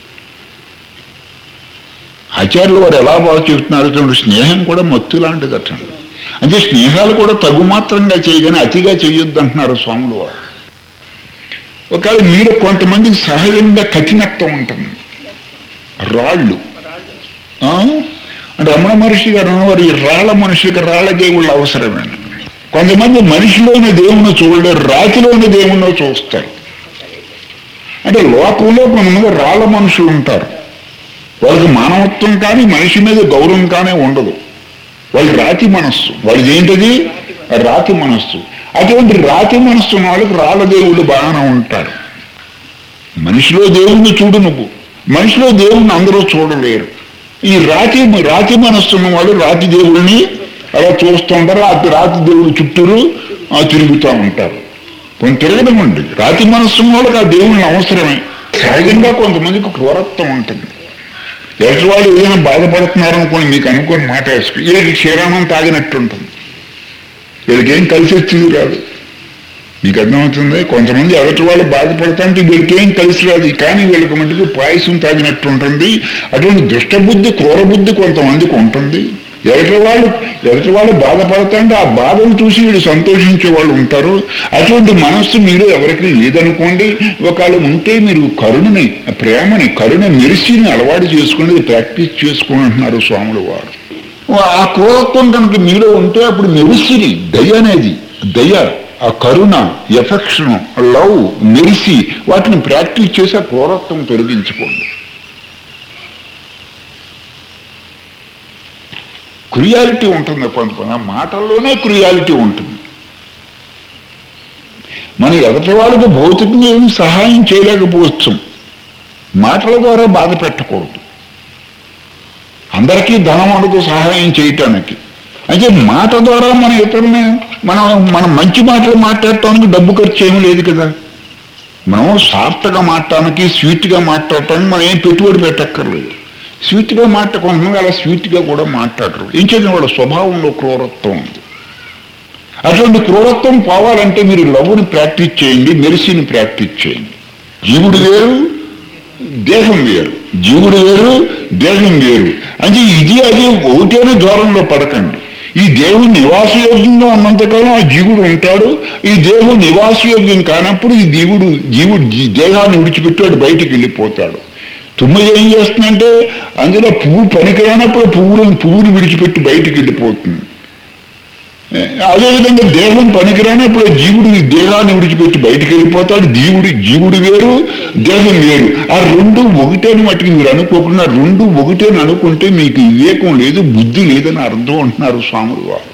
A: ఆచార్యులు వారు ఎలా బాగా చెబుతున్నారు చూడండి, స్నేహం కూడా మత్తు లాంటిది అటండి అంటే స్నేహాలు కూడా తగు మాత్రంగా చేయగానే అతిగా చేయొద్దు అంటున్నారు స్వాములు వారు ఒకవేళ మీరు కొంతమందికి సహజంగా కఠినత్వం ఉంటుంది రాళ్ళు ఆ? అంటే రమణ మహర్షి గారు అన్నవారు ఈ రాళ్ళ మనిషికి రాళ్ళ దేవుళ్ళు అవసరమే కొంతమంది మనిషిలోని దేవుణ్ణి చూడలేరు రాతిలోని దేవుణ్ణి చూస్తారు అంటే లోకంలో కొంతమంది రాళ్ళ మనుషులు ఉంటారు వాళ్ళకి మానవత్వం కానీ మనిషి మీద గౌరవం కానీ ఉండదు వాళ్ళు రాతి మనస్సు వాళ్ళది ఏంటది రాతి మనస్సు అటువంటి రాతి మనస్సు ఉన్న వాళ్ళకి రాళ్ళ దేవుళ్ళు బాగానే ఉంటారు మనిషిలో దేవుణ్ణి చూడు నువ్వు మనిషిలో దేవుణ్ణి అందరూ చూడలేరు ఈ రాతి రాతి మనస్సు ఉన్న వాళ్ళు రాతి దేవుడిని అలా చూస్తూ ఉంటారు ఆ రాతి దేవుడు చుట్టూరు ఆ, తిరుగుతూ ఉంటారు కొంత తిరగడం ఉంది రాతి మనస్సు ఉన్న వాళ్ళకి ఆ దేవుళ్ళని అవసరమే సహజంగా కొంతమందికి క్రూరత్వం ఉంటుంది ఎదుటి వాళ్ళు ఏదైనా బాధపడుతున్నారు అనుకోని మీకు అనుకోని మాట వేసుకుని వీళ్ళకి క్షీరాణం తాగినట్టు ఉంటుంది వీళ్ళకి ఏం కలిసి వచ్చింది రాదు మీకు అర్థమవుతుంది కొంతమంది ఎదుటి వాళ్ళు బాధపడుతుంటే వీళ్ళకి ఏం కలిసి రాదు కానీ వీళ్ళకి మటుకు పాయసం తాగినట్టు ఉంటుంది అటువంటి దుష్టబుద్ధి క్రూర బుద్ధి కొంతమందికి ఉంటుంది ఎదుటి వాళ్ళు ఎదుటి వాళ్ళు బాధపడుతుంటే ఆ బాధను చూసి వీళ్ళు సంతోషించే వాళ్ళు ఉంటారు అటువంటి మనస్సు మీరు ఎవరికి లేదనుకోండి ఒకవేళ ఉంటే మీరు కరుణని ప్రేమని కరుణ మెరిసిని అలవాటు చేసుకుని ప్రాక్టీస్ చేసుకుని అంటున్నారు స్వాములు వారు ఆ క్రూరత్వం కనుక మీలో ఉంటే అప్పుడు మెరిసిని దయ అనేది దయ ఆ కరుణ ఎఫెక్షన్ లవ్ మెరిసి వాటిని ప్రాక్టీస్ చేసి ఆ క్రూరత్వం తొలగించుకోండి క్రియాలిటీ ఉంటుంది కొంత కొంత మాటల్లోనే క్రియాలిటీ ఉంటుంది మన ఎదటి వాళ్ళకి భౌతికంగా ఏమి సహాయం చేయలేకపోవచ్చు మాటల ద్వారా బాధ పెట్టకూడదు అందరికీ ధనం ఉండదు సహాయం చేయటానికి అయితే మాట ద్వారా మన ఇతరులని మనం మనం మంచి మాటలు మాట్లాడటానికి డబ్బు ఖర్చు ఏమీ లేదు కదా మనం సాఫ్ట్గా మాట్లాడటానికి స్వీట్గా మాట్లాడటానికి మనం ఏం పెట్టుబడి పెట్టక్కర్లేదు స్వీట్గా మాట కొంతమంది అలా స్వీట్గా కూడా మాట్లాడరు ఏం చేసిన వాళ్ళ స్వభావంలో క్రూరత్వం ఉంది అటువంటి క్రూరత్వం పోవాలంటే మీరు లవ్ని ప్రాక్టీస్ చేయండి మెరిసిని ప్రాక్టీస్ చేయండి జీవుడు వేరు దేహం వేరు జీవుడు వేరు దేహం వేరు అంటే ఇది అది ఒకటేనే దూరంలో పడకండి ఈ దేవుడు నివాసయోగ్యంగా ఉన్నంతకాలం ఆ జీవుడు ఉంటాడు ఈ దేవుడు నివాసయోగ్యం కానప్పుడు ఈ జీవుడు జీవుడు జీ- దేహాన్ని విడిచిపెట్టి వాడు బయటికి వెళ్ళిపోతాడు తుమ్మ ఏం చేస్తుందంటే అందులో పువ్వు పనికిరానప్పుడు పువ్వులను పువ్వుని విడిచిపెట్టి బయటికి వెళ్ళిపోతుంది అదేవిధంగా దేహం పనికిరానప్పుడు జీవుడు ఈ దేహాన్ని విడిచిపెట్టి బయటికి వెళ్ళిపోతాడు జీవుడు జీవుడు వేరు దేహం వేరు ఆ రెండు ఒకటేని మట్టుకు మీరు అనుకోకుండా రెండు ఒకటేని అనుకుంటే మీకు వివేకం లేదు బుద్ధి లేదని అర్థం అంటున్నారు స్వాములు వారు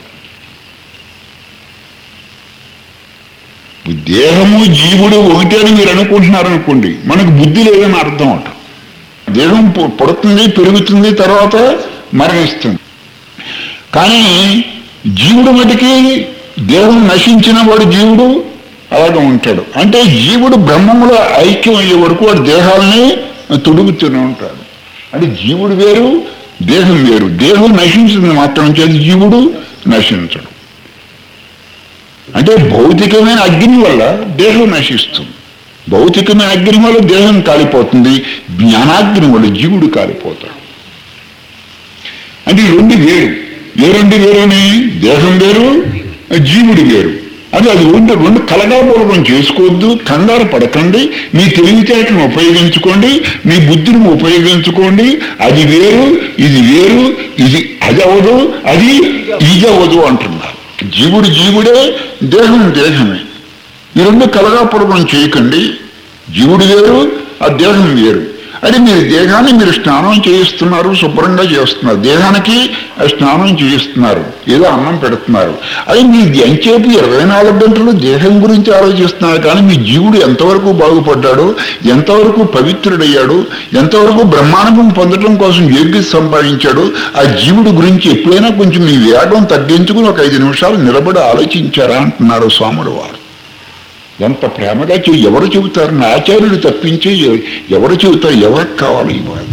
A: దేహము జీవుడు ఒకటే అని మీరు అనుకుంటున్నారు అనుకోండి మనకు బుద్ధి లేదని అర్థం అంట దేహం పు- పుడుతుంది పెరుగుతుంది తర్వాత మరణిస్తుంది కానీ జీవుడు మటుకి దేహం నశించిన వాడు జీవుడు అలాగే ఉంటాడు అంటే జీవుడు బ్రహ్మములో ఐక్యం అయ్యే వరకు వాడు దేహాలని తొడుగుతూనే ఉంటాడు అంటే జీవుడు వేరు దేహం వేరు దేహం నశించింది మాత్రం చేతి జీవుడు నశించడు అంటే భౌతికమైన అగ్ని వల్ల దేహం నశిస్తుంది భౌతికమైన అగ్ని వల్ల దేహం కాలిపోతుంది జ్ఞానాగ్ని వల్ల జీవుడు కాలిపోతాడు అంటే ఈ రెండు వేరు ఏ రెండు వేరుని దేహం వేరు జీవుడు వేరు అది అది రెండు రెండు కలగాపూర్వకం చేసుకోవద్దు కంగారు పడకండి మీ తెలివితేటను ఉపయోగించుకోండి మీ బుద్ధిని ఉపయోగించుకోండి అది వేరు ఇది వేరు ఇది అది అవ్వదు అది ఇది అవ్వదు అంటున్నారు జీవుడు జీవుడే దేహం దేహమే ఈ రెండు కలగాపూర్వకం చేయకండి జీవుడు వేరు ఆ దేహం వేరు అది మీరు దేహాన్ని మీరు స్నానం చేయిస్తున్నారు శుభ్రంగా చేస్తున్నారు దేహానికి ఆ స్నానం చేయిస్తున్నారు ఏదో అన్నం పెడుతున్నారు అది మీ ఎంచేపు ఇరవై నాలుగు గంటలు దేహం గురించి ఆలోచిస్తున్నారు కానీ మీ జీవుడు ఎంతవరకు బాగుపడ్డాడు ఎంతవరకు పవిత్రుడయ్యాడు ఎంతవరకు బ్రహ్మాండం పొందడం కోసం యోగ్యత సంపాదించాడు ఆ జీవుడు గురించి ఎప్పుడైనా కొంచెం మీ వేగం తగ్గించుకుని ఒక ఐదు నిమిషాలు నిలబడి ఆలోచించారా అంటున్నారు స్వాముడు వారు ఎంత ప్రేమగా చె ఎవరు చెబుతారు నా ఆచార్యుడు తప్పించి ఎ- ఎవరు చెబుతారు ఎవరికి కావాలి ఈ బాధ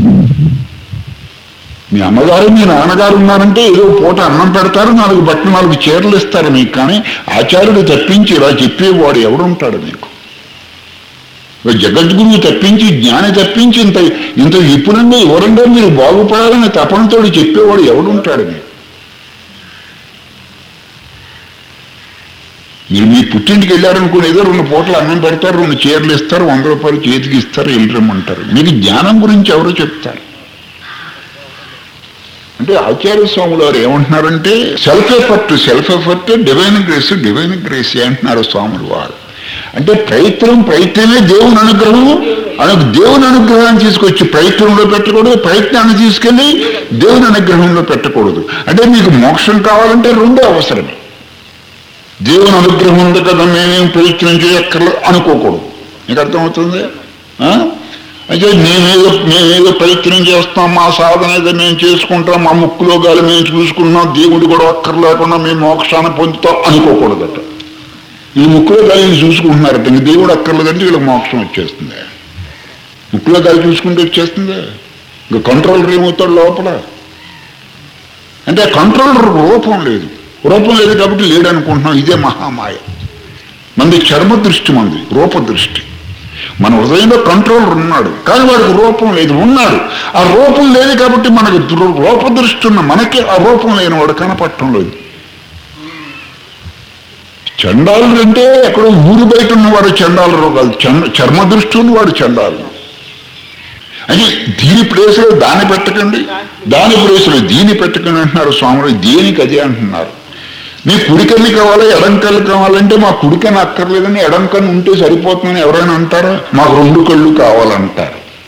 A: మీ అమ్మగారు మీ నాన్నగారు ఉన్నారంటే ఏదో పూట అన్నం పెడతారు నాలుగు బట్టలు నాలుగు చీరలు ఇస్తారు మీకు కానీ ఆచార్యుడు తప్పించి ఇలా చెప్పేవాడు ఎవడుంటాడు మీకు ఓ జగద్గురువు తప్పించి జ్ఞాని తప్పించి ఇంత ఇంత విపులంగా ఎవరంటే మీరు బాగుపడాలని తపనతో చెప్పేవాడు ఎవడుంటాడు మీకు మీరు మీ పుట్టింటికి వెళ్ళారనుకుని ఏదో రెండు పూటలు అన్నం పెడతారు రెండు చీరలు ఇస్తారు వంద రూపాయలు చేతికి ఇస్తారు వెళ్ళరమ్మంటారు మీకు జ్ఞానం గురించి ఎవరు చెప్తారు అంటే ఆచార్య స్వాములు వారు ఏమంటున్నారంటే self effort self effort divine grace divine grace అంటున్నారు స్వాములు వారు అంటే ప్రయత్నం ప్రయత్నమే దేవుని అనుగ్రహం అను దేవుని అనుగ్రహాన్ని తీసుకొచ్చి ప్రయత్నంలో పెట్టకూడదు ప్రయత్నాన్ని తీసుకెళ్ళి దేవుని అనుగ్రహంలో పెట్టకూడదు అంటే మీకు మోక్షం కావాలంటే రెండో అవసరమే దేవుని అనుగ్రహం ఉంది కదా మేమేం ప్రయత్నం చేయక్కర్లేదు అనుకోకూడదు నీకు అర్థమవుతుంది ఆ? అయితే మేమేదో మేమేదో ప్రయత్నం చేస్తాం మా సాధన ఏదో మేము చేసుకుంటాం మా ముక్కులో గాలి మేము చూసుకున్నాం దేవుడు కూడా అక్కర్లేకుండా మేము మోక్షాన్ని పొందుతాం అనుకోకూడదట ఈ ముక్కులో గాలిని చూసుకుంటున్నారట ఇంక దేవుడు అక్కర్లేదంటే వీళ్ళకి మోక్షం వచ్చేస్తుంది ముక్కులో గాలి చూసుకుంటే వచ్చేస్తుంది ఇంకా కంట్రోలర్ ఏమవుతాడు లోపల అంటే ఆ కంట్రోలర్ రూపం లేదు రూపం లేదు కాబట్టి లేడు అనుకుంటున్నాం ఇదే మహామాయ మంది చర్మ దృష్టి మంది రూప దృష్టి మన హృదయంలో కంట్రోలర్ ఉన్నాడు కానీ వాడికి రూపం లేదు ఉన్నాడు ఆ రూపం లేదు కాబట్టి మనకు దృ- రూప దృష్టి ఉన్న మనకి ఆ రూపం లేని వాడు కనపడటం లేదు చండాలుడు అంటే ఎక్కడో ఊరు బయట ఉన్నవాడు చండాలు కాదు చండ చర్మ దృష్టి ఉన్నవాడు చండాలు అని దీని ప్లేస్లో దాన్ని పెట్టకండి దాని ప్లేస్లో దీన్ని పెట్టకండి అంటున్నారు స్వాములు దేనికి అదే అంటున్నారు మీ కుడికల్లి కావాలి ఎడంకల్లి కావాలంటే మా కుడికని అక్కర్లేదని ఎడంకన్ను ఉంటే సరిపోతుందని ఎవరైనా అంటారా మాకు రెండు కళ్ళు కావాలంటారు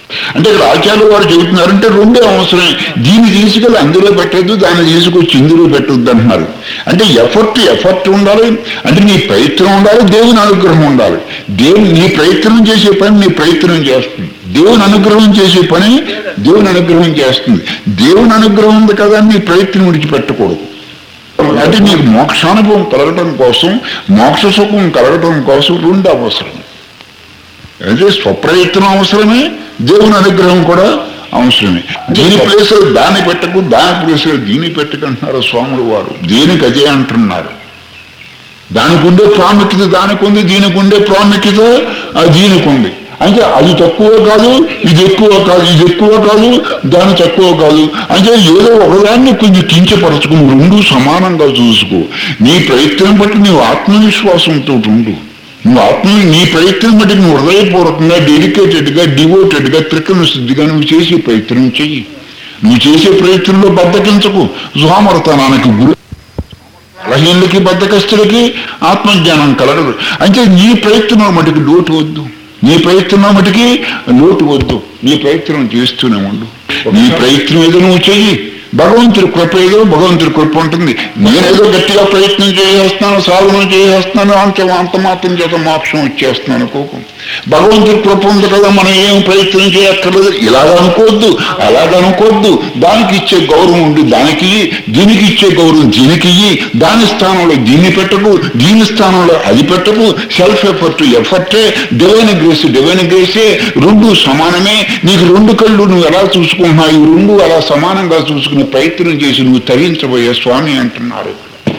A: అంటే ఇక్కడ ఆచార్యులు వారు చెబుతున్నారంటే రెండే అవసరమే దీన్ని తీసుకెళ్ళి అందులో పెట్టద్దు దాన్ని తీసుకొచ్చి ఇందులో పెట్టొద్దు అంటున్నారు అంటే ఎఫర్ట్ ఎఫర్ట్ ఉండాలి అంటే నీ ప్రయత్నం ఉండాలి దేవుని అనుగ్రహం ఉండాలి దేవుని నీ ప్రయత్నం చేసే పని నీ ప్రయత్నం చేస్తుంది దేవుని అనుగ్రహం చేసే పని దేవుని అనుగ్రహం చేస్తుంది దేవుని అనుగ్రహం ఉంది కదా అని నీ ప్రయత్నం విడిచిపెట్టకూడదు అంటే నీకు మోక్షానుభవం కలగటం కోసం మోక్ష సుఖం కలగటం కోసం రెండు అవసరం అంటే స్వప్రయత్నం అవసరమే దేవుని అనుగ్రహం కూడా అవసరమే దీని ప్లేస్ దాన్ని పెట్టకు దాని ప్లేస్ దీన్ని పెట్టకంటున్నారు స్వాములు వారు దీనికి అదే అంటున్నారు దానికి ఉండే ప్రాముఖ్యత దానికి ఉంది దీనికి ఉండే ప్రాముఖ్యత ఆ దీనికి ఉంది అంటే అది తక్కువ కాదు ఇది ఎక్కువ కాదు ఇది ఎక్కువ కాదు దాని తక్కువ కాదు అంటే ఏదో ఒకదాన్ని కొంచెం కించపరచుకుని రెండు సమానంగా చూసుకో నీ ప్రయత్నం బట్టి నీవు ఆత్మవిశ్వాసంతో ఉండు నువ్వు ఆత్మ నీ ప్రయత్నం బట్టి నువ్వు హృదయపూర్వకంగా డెడికేటెడ్గా డివోటెడ్గా త్రికరణ శుద్ధిగా నువ్వు చేసే ప్రయత్నం చెయ్యి నువ్వు చేసే ప్రయత్నంలో బద్దకించకు సోమరతనానికి గురి బలహీనులకి బద్దకస్తులకి ఆత్మజ్ఞానం కలగదు అంటే నీ ప్రయత్నం మటుకు లోటు వద్దు నీ ప్రయత్నం మటుకి లోటు వద్దు నీ ప్రయత్నం చేస్తూనే ఉండు నీ ప్రయత్నం ఏదో నువ్వు చెయ్యి భగవంతుడి కృప ఏదో భగవంతుడి కృప ఉంటుంది నేనేదో గట్టిగా ప్రయత్నం చేసేస్తున్నాను సాధన చేసేస్తున్నాను అంత అంత మాత్రం చేత మోక్షం వచ్చేస్తున్నాను అనుకోకు భగవంతుడి కృప ఉంది కదా మనం ఏం ప్రయత్నం చేయక్కర్లేదు ఇలాగ అనుకోవద్దు అలాగ అనుకోవద్దు దానికి ఇచ్చే గౌరవం ఉండి దానికి దీనికి ఇచ్చే గౌరవం దీనికి ఇయ్యి దాని స్థానంలో దీన్ని పెట్టకు దీని స్థానంలో అది పెట్టకు సెల్ఫ్ ఎఫర్ట్ ఎఫర్టే డివైన్ గ్రేస్ డివైన్ గ్రేసే రెండు సమానమే నీకు రెండు కళ్ళు నువ్వు ఎలా చూసుకుంటున్నావు ఈ రెండు అలా సమానంగా చూసుకునే ప్రయత్నం చేసి నువ్వు తరించబోయే స్వామి అంటున్నారు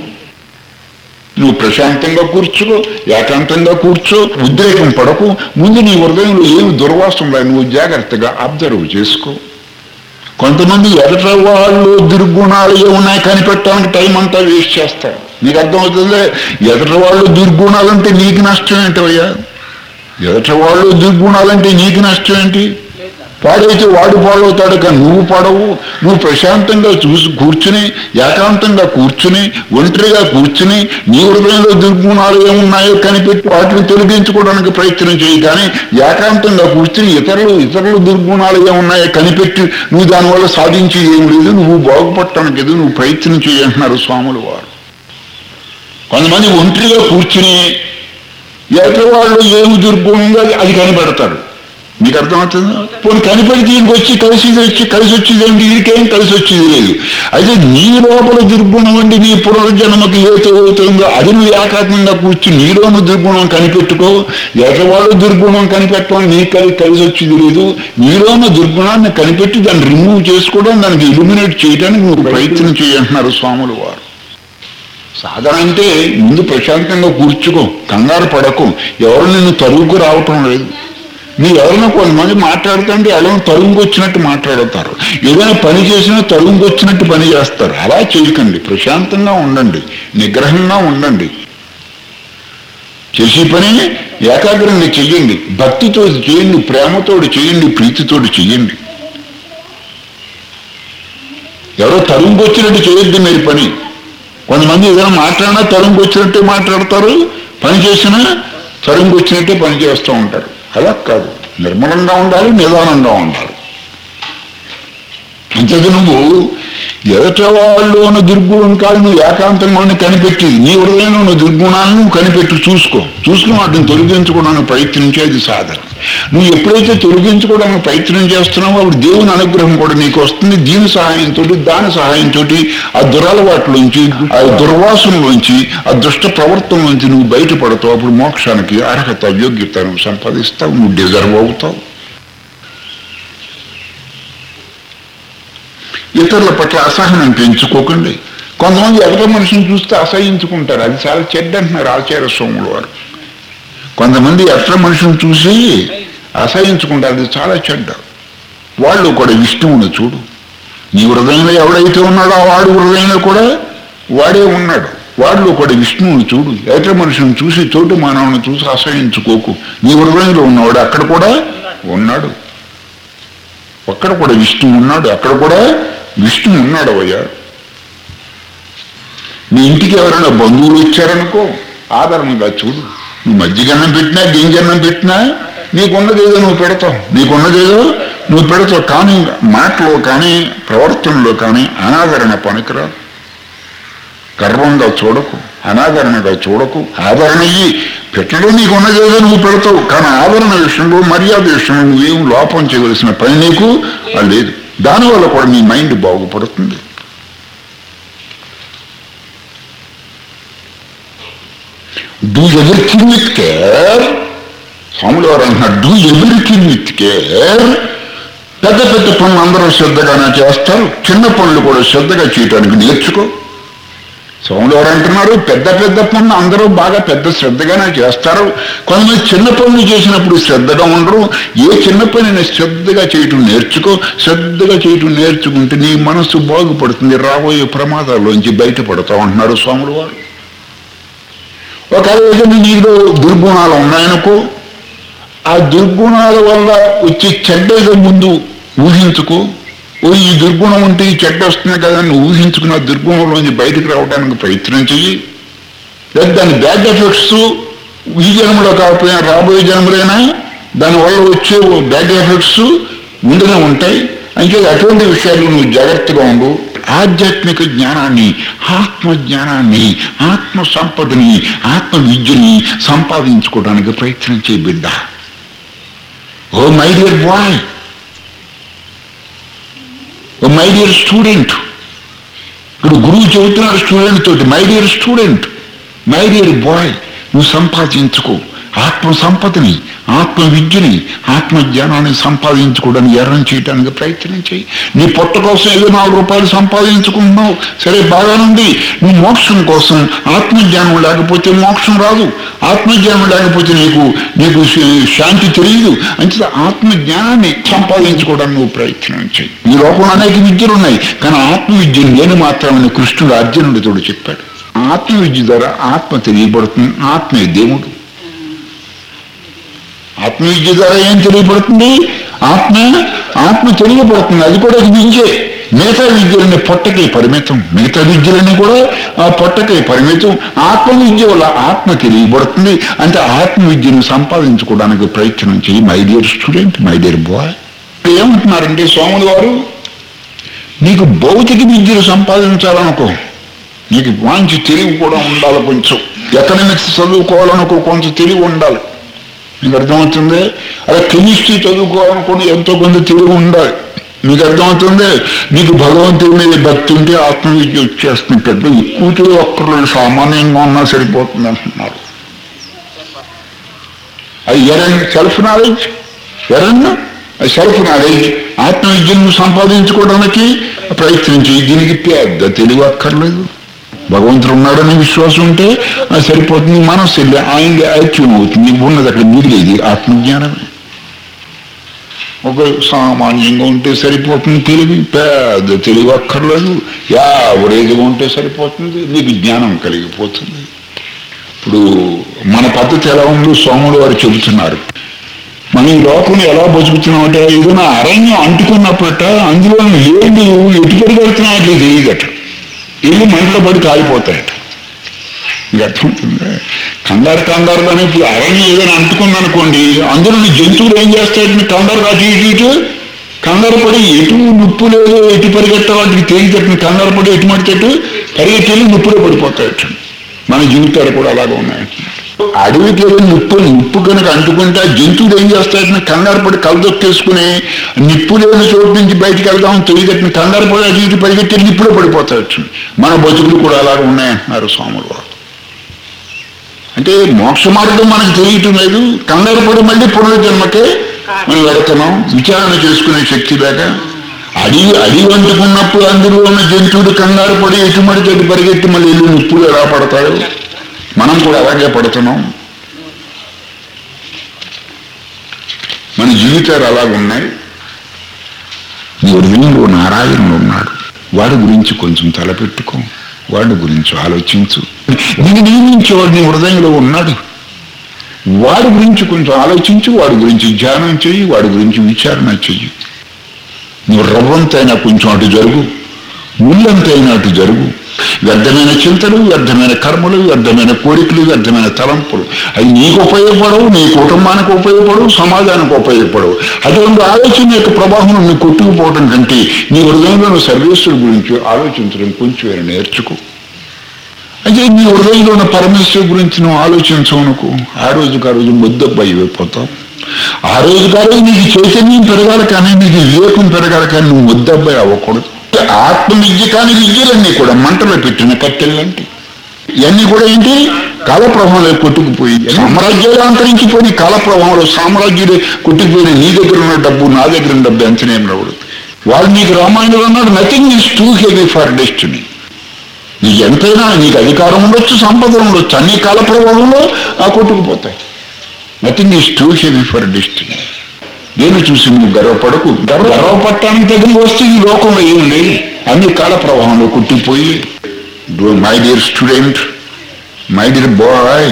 A: నువ్వు ప్రశాంతంగా కూర్చో ఏకాంతంగా కూర్చో ఉద్రేకం పడకు ముందు నీ హృదయంలో ఏమి దుర్వాసం లేదు నువ్వు జాగ్రత్తగా అబ్జర్వ్ చేసుకో కొంతమంది ఎదట వాళ్ళు దుర్గుణాలు ఏమున్నాయి కనిపెట్టడానికి టైం అంతా వేస్ట్ చేస్తారు నీకు అర్థమవుతుందే ఎదట వాళ్ళు దుర్గుణాలంటే నీకు నష్టం ఏంటయ్యా ఎదట వాళ్ళు దుర్గుణాలంటే నీకు నష్టం ఏంటి పాడైతే వాడు పాడవుతాడు కానీ నువ్వు పాడవు నువ్వు ప్రశాంతంగా చూసి కూర్చుని ఏకాంతంగా కూర్చుని ఒంటరిగా కూర్చుని నీ హృదయంలో దుర్గుణాలు ఏమున్నాయో కనిపెట్టి వాటిని తొలగించుకోవడానికి ప్రయత్నం చేయి కానీ ఏకాంతంగా కూర్చుని ఇతరులు ఇతరుల దుర్గుణాలు ఏమున్నాయో కనిపెట్టి నువ్వు దానివల్ల సాధించి ఏం లేదు నువ్వు బాగుపడటానికి ఏదో నువ్వు ప్రయత్నం చేయంటున్నారు స్వాములు వారు కొంతమంది ఒంటరిగా కూర్చుని ఎదుటి వాళ్ళు ఏమి దుర్గుణంగా అది కనిపెడతారు మీకు అర్థమవుతుందా పోనీ కనిపెడి దీనికి వచ్చి కలిసి వచ్చి కలిసి వచ్చేది ఏంటి వీరికేం కలిసి వచ్చేది లేదు అయితే నీ లోపల దుర్గుణం అండి నీ పునర్జన్మకి ఏతో అవుతుందో అది నువ్వు ఏకాత్మంగా కూర్చుని నీలోని దుర్గుణం కనిపెట్టుకో ఎగవాళ్ళు దుర్గుణం కనిపెట్టడం నీ కలిసి కలిసి వచ్చేది లేదు నీలోని దుర్గుణాన్ని కనిపెట్టి దాన్ని రిమూవ్ చేసుకోవడం దానికి ఇలిమినేట్ చేయడానికి నువ్వు ప్రయత్నం చేయంటున్నారు స్వాములు వారు సాధన అంటే ముందు ప్రశాంతంగా కూర్చుకో కంగారు పడకు ఎవరు నిన్ను తరువుకు రావటం లేదు మీరు ఎవరైనా కొంతమంది మాట్లాడుతుంటే ఎలా తరువుకు వచ్చినట్టు మాట్లాడతారు ఏదైనా పని చేసినా తరువుకు వచ్చినట్టు పని చేస్తారు అలా చేయకండి ప్రశాంతంగా ఉండండి నిగ్రహంగా ఉండండి చేసే పని ఏకాగ్రంగా చెయ్యండి భక్తితో చేయండి ప్రేమతోటి చేయండి ప్రీతితోటి చెయ్యండి ఎవరో తరువుకు వచ్చినట్టు చేయొద్దు మీరు పని కొంతమంది ఏదైనా మాట్లాడినా తరువుకు వచ్చినట్టే మాట్లాడతారు పని చేసినా తరువుకు వచ్చినట్టే పని చేస్తూ ఉంటారు అలా కాదు నిర్మలంగా ఉండాలి నిదానంగా ఉండాలి అంతేది నువ్వు ఎదట వాళ్ళు ఉన్న దుర్గుణం కాదు నువ్వు ఏకాంతంగా కనిపెట్టి నీ హృదయంలో ఉన్న దుర్గుణాలను నువ్వు కనిపెట్టి చూసుకో చూసుకుని వాటిని తొలగించుకోవడానికి ప్రయత్నించేది సాధన నువ్వు ఎప్పుడైతే తొలగించుకోవడానికి ప్రయత్నం చేస్తున్నావో అప్పుడు దేవుని అనుగ్రహం కూడా నీకు వస్తుంది దీని సహాయంతో దాని సహాయంతో ఆ దురలవాట్లోంచి ఆ దుర్వాసనలోంచి ఆ దుష్ట ప్రవర్తనలోంచి నువ్వు బయటపడతావు అప్పుడు మోక్షానికి అర్హత యోగ్యత నువ్వు సంపాదిస్తావు నువ్వు డిజర్వ్ అవుతావు ఇతరుల పట్ల అసహనం పెంచుకోకండి కొంతమంది ఎదట మనిషిని చూస్తే అసహించుకుంటారు అది చాలా చెడ్డ అంటున్నారు ఆచార్య స్వాములు వారు కొంతమంది ఎట్ల మనిషిని చూసి అసహించుకుంటారు అది చాలా చెడ్డ వాళ్ళు కూడా విష్ణువుని చూడు నీ హృదయంలో ఎవడైతే ఉన్నాడో ఆ వాడు హృదయంలో కూడా వాడే ఉన్నాడు వాళ్ళు కూడా విష్ణువుని చూడు ఎట్ల మనిషిని చూసి తోటి మానవుని చూసి అసహించుకోకు నీ హృదయంలో ఉన్నవాడు అక్కడ కూడా ఉన్నాడు అక్కడ కూడా విష్ణువు ఉన్నాడు అక్కడ కూడా విష్ణువు ఉన్నాడు అయ్యా మీ ఇంటికి ఎవరైనా బంధువులు వచ్చారనుకో ఆదరణగా చూడు నువ్వు మజ్జిగన్నం పెట్టినా గింజన్నం పెట్టినా నీకున్నదేదో నువ్వు పెడతావు నీకున్నదేదో నువ్వు పెడతావు కానీ మాటలో కానీ ప్రవర్తనలో కానీ అనాదరణ పనికిరాదు గర్వంగా చూడకు అనాదరణగా చూడకు ఆదరణ అయ్యి పెట్టడం నీకు ఉన్నదేదో నువ్వు పెడతావు కానీ ఆదరణ విషయంలో మర్యాద విషయంలో నువ్వేం లోపం చేయవలసిన పని నీకు అది లేదు దానివల్ల కూడా నీ మైండ్ బాగుపడుతుంది డూ ఎవ్రీథింగ్ విత్ కేర్ స్వాములు వారు అంటున్నారు డూ ఎవ్రీథింగ్ విత్ కేర్ పెద్ద పెద్ద పనులు అందరూ శ్రద్ధగానే చేస్తారు చిన్న పనులు కూడా శ్రద్ధగా చేయటానికి నేర్చుకో స్వాములు వారు అంటున్నారు పెద్ద పెద్ద పనులు అందరూ బాగా పెద్ద శ్రద్ధగానే చేస్తారు కొంతమంది చిన్న పనులు చేసినప్పుడు శ్రద్ధగా ఉండరు ఏ చిన్న పనిని శ్రద్ధగా చేయటం నేర్చుకో శ్రద్ధగా చేయటం నేర్చుకుంటే నీ మనసు బాగుపడుతుంది రాబోయే ప్రమాదాల్లోంచి బయటపడతావు అంటున్నారు స్వాములు వారు ఒకవేళ నీలో దుర్గుణాలు ఉన్నాయనుకో ఆ దుర్గుణాల వల్ల వచ్చే చెడ్డగా ముందు ఊహించుకో ఓ ఈ దుర్గుణం ఉంటే ఈ చెడ్డ వస్తుంది కదా అని ఊహించుకున్న దుర్గుణంలోంచి బయటకు రావడానికి ప్రయత్నం చెయ్యి లేదా దాని బ్యాడ్ ఎఫెక్ట్స్ ఈ జన్మలో కాకపోయినా రాబోయే జన్మలైనా దానివల్ల వచ్చే బ్యాడ్ ఎఫెక్ట్స్ ముందునే ఉంటాయి అంటే అటువంటి విషయాలు నువ్వు జాగ్రత్తగా ఉండు ఆధ్యాత్మిక జ్ఞానాన్ని ఆత్మ జ్ఞానాన్ని ఆత్మ సంపదని ఆత్మ విద్యని సంపాదించుకోవడానికి ప్రయత్నం చేయి బిడ్డ oh my dear boy oh my dear student ఇప్పుడు గురువు చెబుతున్నాడు స్టూడెంట్ తోటి my dear student my dear boy నువ్వు సంపాదించుకో ఆత్మ సంపదని ఆత్మ విద్యని ఆత్మ జ్ఞానాన్ని సంపాదించుకోవడానికి ఎర్రం చేయడానికి ప్రయత్నం చేయి నీ పొట్ట కోసం ఏదో నాలుగు రూపాయలు సంపాదించుకుంటున్నావు సరే బాగానుంది నీ మోక్షం కోసం ఆత్మజ్ఞానం లేకపోతే మోక్షం రాదు ఆత్మజ్ఞానం లేకపోతే నీకు నీకు శ- శాంతి తెలియదు అంటే ఆత్మజ్ఞానాన్ని సంపాదించుకోవడానికి నువ్వు ప్రయత్నం చేయి ఈ లోకంలో అనేక విద్యలు ఉన్నాయి కానీ ఆత్మ విద్య నేను మాత్రమే కృష్ణుడు అర్జునుడితో చెప్పాడు ఆత్మ విద్య ద్వారా ఆత్మ తెలియబడుతుంది ఆత్మే దేవుడు ఆత్మ విద్య ద్వారా ఏం తెలియబడుతుంది ఆత్మ ఆత్మ తెలియబడుతుంది అది కూడా ఒక విద్యే మిగతా విద్యలన్నీ పొట్టకే పరిమితం మిగతా విద్యలన్నీ కూడా ఆ పొట్టకే పరిమితం ఆత్మ విద్య వల్ల ఆత్మ తెలియబడుతుంది అంటే ఆత్మ విద్యను సంపాదించుకోవడానికి ప్రయత్నం చేయి my dear student my dear boy ఏమంటున్నారంటే స్వాములు వారు నీకు భౌతిక విద్యను సంపాదించాలనుకో నీకు మంచి తెలివి కూడా ఉండాలి కొంచెం ఎకనామిక్స్ చదువుకోవాలనుకో కొంచెం తెలివి ఉండాలి మీకు అర్థమవుతుంది అలా కెమిస్ట్రీ చదువుకోవాలనుకుని ఎంతో కొంత తెలివి ఉండాలి మీకు అర్థమవుతుంది మీకు భగవంతుడి మీద భక్తి ఉంటే ఆత్మవిద్య వచ్చేస్తుంది పెద్ద ఎక్కువ తెలివి ఒక్కరు సామాన్యంగా ఉన్నా సరిపోతుంది అంటున్నారు అది earning self knowledge earning self knowledge ఆత్మవిద్యను సంపాదించుకోవడానికి ప్రయత్నించి దీనికి పెద్ద తెలివి అక్కర్లేదు భగవంతుడు ఉన్నాడని విశ్వాసం ఉంటే అది సరిపోతుంది మనసు వెళ్ళి ఆయన ఐక్యం అవుతుంది ఉన్నది అక్కడ మిగిలేది ఆత్మజ్ఞానమే ఒక సామాన్యంగా ఉంటే సరిపోతుంది తెలివి పెద్ద తెలివి అక్కర్లేదు యావరేజ్గా ఉంటే సరిపోతుంది నీకు జ్ఞానం కలిగిపోతుంది ఇప్పుడు మన పద్ధతి ఎలా ఉందో సోముడు వారు చెబుతున్నారు మనం ఈ లోకం ఎలా బతుకుతున్నామంటే ఏదైనా అరణ్యం అంటుకున్నప్పుడట అందులో ఏళ్ళు ఎటు పరిగెడుతున్నాయో తెలియదట ఇల్లు మంటలో పడి కాలిపోతాయట ఇది అర్థమవుతుంది కంగారు కంగారుగానే ఇప్పుడు అరణ్యం ఏదైనా అంటుకుందనుకోండి అందులో జంతువులు ఏం చేస్తాయని కంగారు కాచి ఇటు ఇటు కంగారు పడి ఎటు నిప్పు లేదు ఎటు పరిగెట్ట వాటికి తేలికట్టిన కంగారు పడి ఎటు మడితేటు పరిగెట్టి వెళ్ళి నిప్పులో పడిపోతాయట మన జీవితాలు కూడా అలాగే ఉన్నాయి అడవికి వెళ్ళి నిప్పు నిప్పు కనుక అంటుకుంటే ఆ జంతువులు ఏం చేస్తాయని కంగారు పడి కలదొక్కేసుకుని నిప్పు లేని చోటు నుంచి బయటికి వెళ్దాం తెలియకట్టిన కంగారు పడి అటు ఇటు పరిగెట్టి నిప్పులో పడిపోతాయట మన బతుకులు కూడా అలాగే ఉన్నాయంటున్నారు స్వాములు వారు అంటే మోక్ష మార్గం మనకు తెలియటం లేదు కంగారు పడి మళ్ళీ పునర్జన్మకే మనం వెళుతున్నాం విచారణ చేసుకునే శక్తి లేక అడివి అడివి అంటుకున్నప్పుడు అందులో ఉన్న జంతువులు కంగారు పడి ఎటుమడి చెట్టు పరిగెత్తి మళ్ళీ వెళ్ళి నిప్పులు ఎలా పడతాయో మనం కూడా అలాగే పడుతున్నాం మన జీవితాలు అలాగ ఉన్నాయి నీ హృదయంలో నారాయణుడు ఉన్నాడు వాడి గురించి కొంచెం తలపెట్టుకో వాడి గురించి ఆలోచించు నేను నియమించేవాడు నీ హృదయంలో ఉన్నాడు వాడి గురించి కొంచెం ఆలోచించు వాడి గురించి ధ్యానం చెయ్యి వాడి గురించి విచారణ చెయ్యి నువ్వు రవ్వంతైనా కొంచెం అటు జరుగు ముళ్ళంతైనా అటు జరుగు వ్యర్థమైన చింతలు వ్యర్థమైన కర్మలు వ్యర్థమైన కోరికలు వ్యర్థమైన తలంపులు అవి నీకు ఉపయోగపడవు నీ కుటుంబానికి ఉపయోగపడవు సమాజానికి ఉపయోగపడవు అటువంటి ఆలోచన యొక్క ప్రవాహం నీ కొట్టుకుపోవడం కంటే నీ హృదయంలో సర్వేశ్వరుడు గురించి ఆలోచించడం కొంచెం నేర్చుకో అయితే నీ హృదయంలో ఉన్న పరమేశ్వరు గురించి నువ్వు ఆలోచించవు అనుకో ఆ రోజుకి ఆ రోజు ముద్దబ్బాయి అయిపోతావు ఆ రోజుకి ఆ రోజు నీకు చైతన్యం పెరగాలి కానీ నీకు వివేకం పెరగాలి కానీ నువ్వు ముద్దబ్బాయి అవ్వకూడదు ఆత్మ విద్య కాని విద్యలన్నీ కూడా మంటలో పెట్టిన కట్టెలంటే ఇవన్నీ కూడా ఏంటి కాలప్రభావంలో కొట్టుకుపోయి సామ్రాజ్యాలు అంతరించిపోయి కాలప్రభావంలో సామ్రాజ్యాలు కొట్టుకుపోయిన నీ దగ్గర ఉన్న డబ్బు నా దగ్గర ఉన్న డబ్బు ఎంతనేం రావడు వాళ్ళు నీకు రామాయణంలో అన్నాడు nothing is too heavy for destiny నీకు ఎంతైనా నీకు అధికారం ఉండొచ్చు సంపద ఉండొచ్చు అన్ని కాల ప్రభావంలో ఆ కొట్టుకుపోతాయి nothing is too heavy for destiny నేను చూసి నువ్వు గర్వపడకు గర్వ గర్వపడటానికి తగిన వస్తే ఈ లోకంలో ఏం లేదు అన్ని కాల ప్రభావంలో కొట్టిపోయి my dear student my dear boy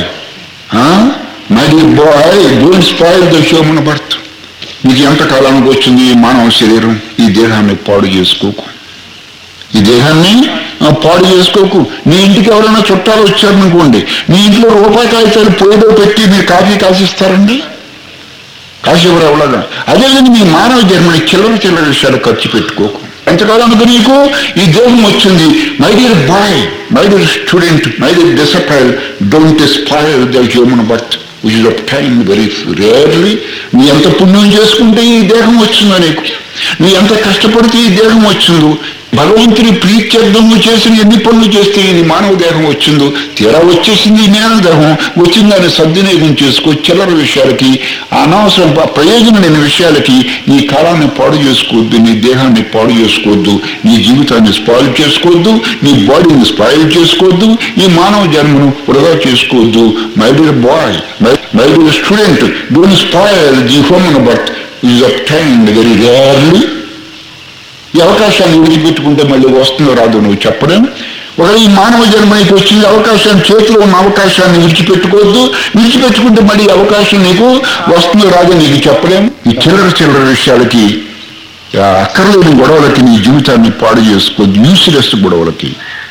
A: my dear boy don't spoil the human birth నీకు ఎంత కాలానికి వచ్చింది ఈ మానవ శరీరం ఈ దేహాన్ని పాడు చేసుకోకు ఈ దేహాన్ని ఆ, పాడు చేసుకోకు నీ ఇంటికి ఎవరైనా చుట్టాలు వచ్చారనుకోండి నీ ఇంట్లో రూపాయి కాగితాలు పొయ్యిలో పెట్టి మీరు కాఫీ కాసిస్తారండి కాశీ ఎవరు ఎవరగా అదేవిధంగా మీ మానవ జన్మని చిల్లర చిల్లర విషయాలు ఖర్చు పెట్టుకోకు ఎంతకాలానికి నీకు ఈ దేహం వచ్చింది my dear boy my dear student my dear disciple don't spoil the human birth which is of time very rarely నీ ఎంత పుణ్యం చేసుకుంటే ఈ దేహం వచ్చిందో నీకు నీ ఎంత కష్టపడితే ఈ దేహం వచ్చిందో భగవంతుని ప్రీత్యర్థము చేసిన ఎన్ని పనులు చేస్తే ఇది మానవ దేహం వచ్చిందో తీరా వచ్చేసింది ఈ జ్ఞాన దేహం వచ్చింది దాన్ని సద్వినియోగం చేసుకో చిల్లర విషయాలకి అనవసరం ప- ప్రయోజనం లేని విషయాలకి నీ కాలాన్ని పాడు చేసుకోవద్దు నీ దేహాన్ని పాడు చేసుకోవద్దు నీ జీవితాన్ని స్పాయిల్ చేసుకోవద్దు నీ బాడీని స్పాయిల్ చేసుకోవద్దు ఈ మానవ జన్మను వృధా చేసుకోవద్దు my dear boy my dear student don't spoil the human birth is of time very rarely ఈ అవకాశాన్ని విడిచిపెట్టుకుంటే మళ్ళీ వస్తుందో రాదో నువ్వు చెప్పడం ఒక ఈ మానవ జన్మనికి వచ్చిన అవకాశాన్ని చేతిలో ఉన్న అవకాశాన్ని విడిచిపెట్టుకోవద్దు విడిచిపెట్టుకుంటే మళ్ళీ ఈ అవకాశం నీకు వస్తుందో రాదో నీకు చెప్పలేం ఈ చిల్లర చిల్లర విషయాలకి ఆ అక్కర్లేని గొడవలకి నీ జీవితాన్ని పాడు చేసుకోవద్దు యూస్లెస్ గొడవలకి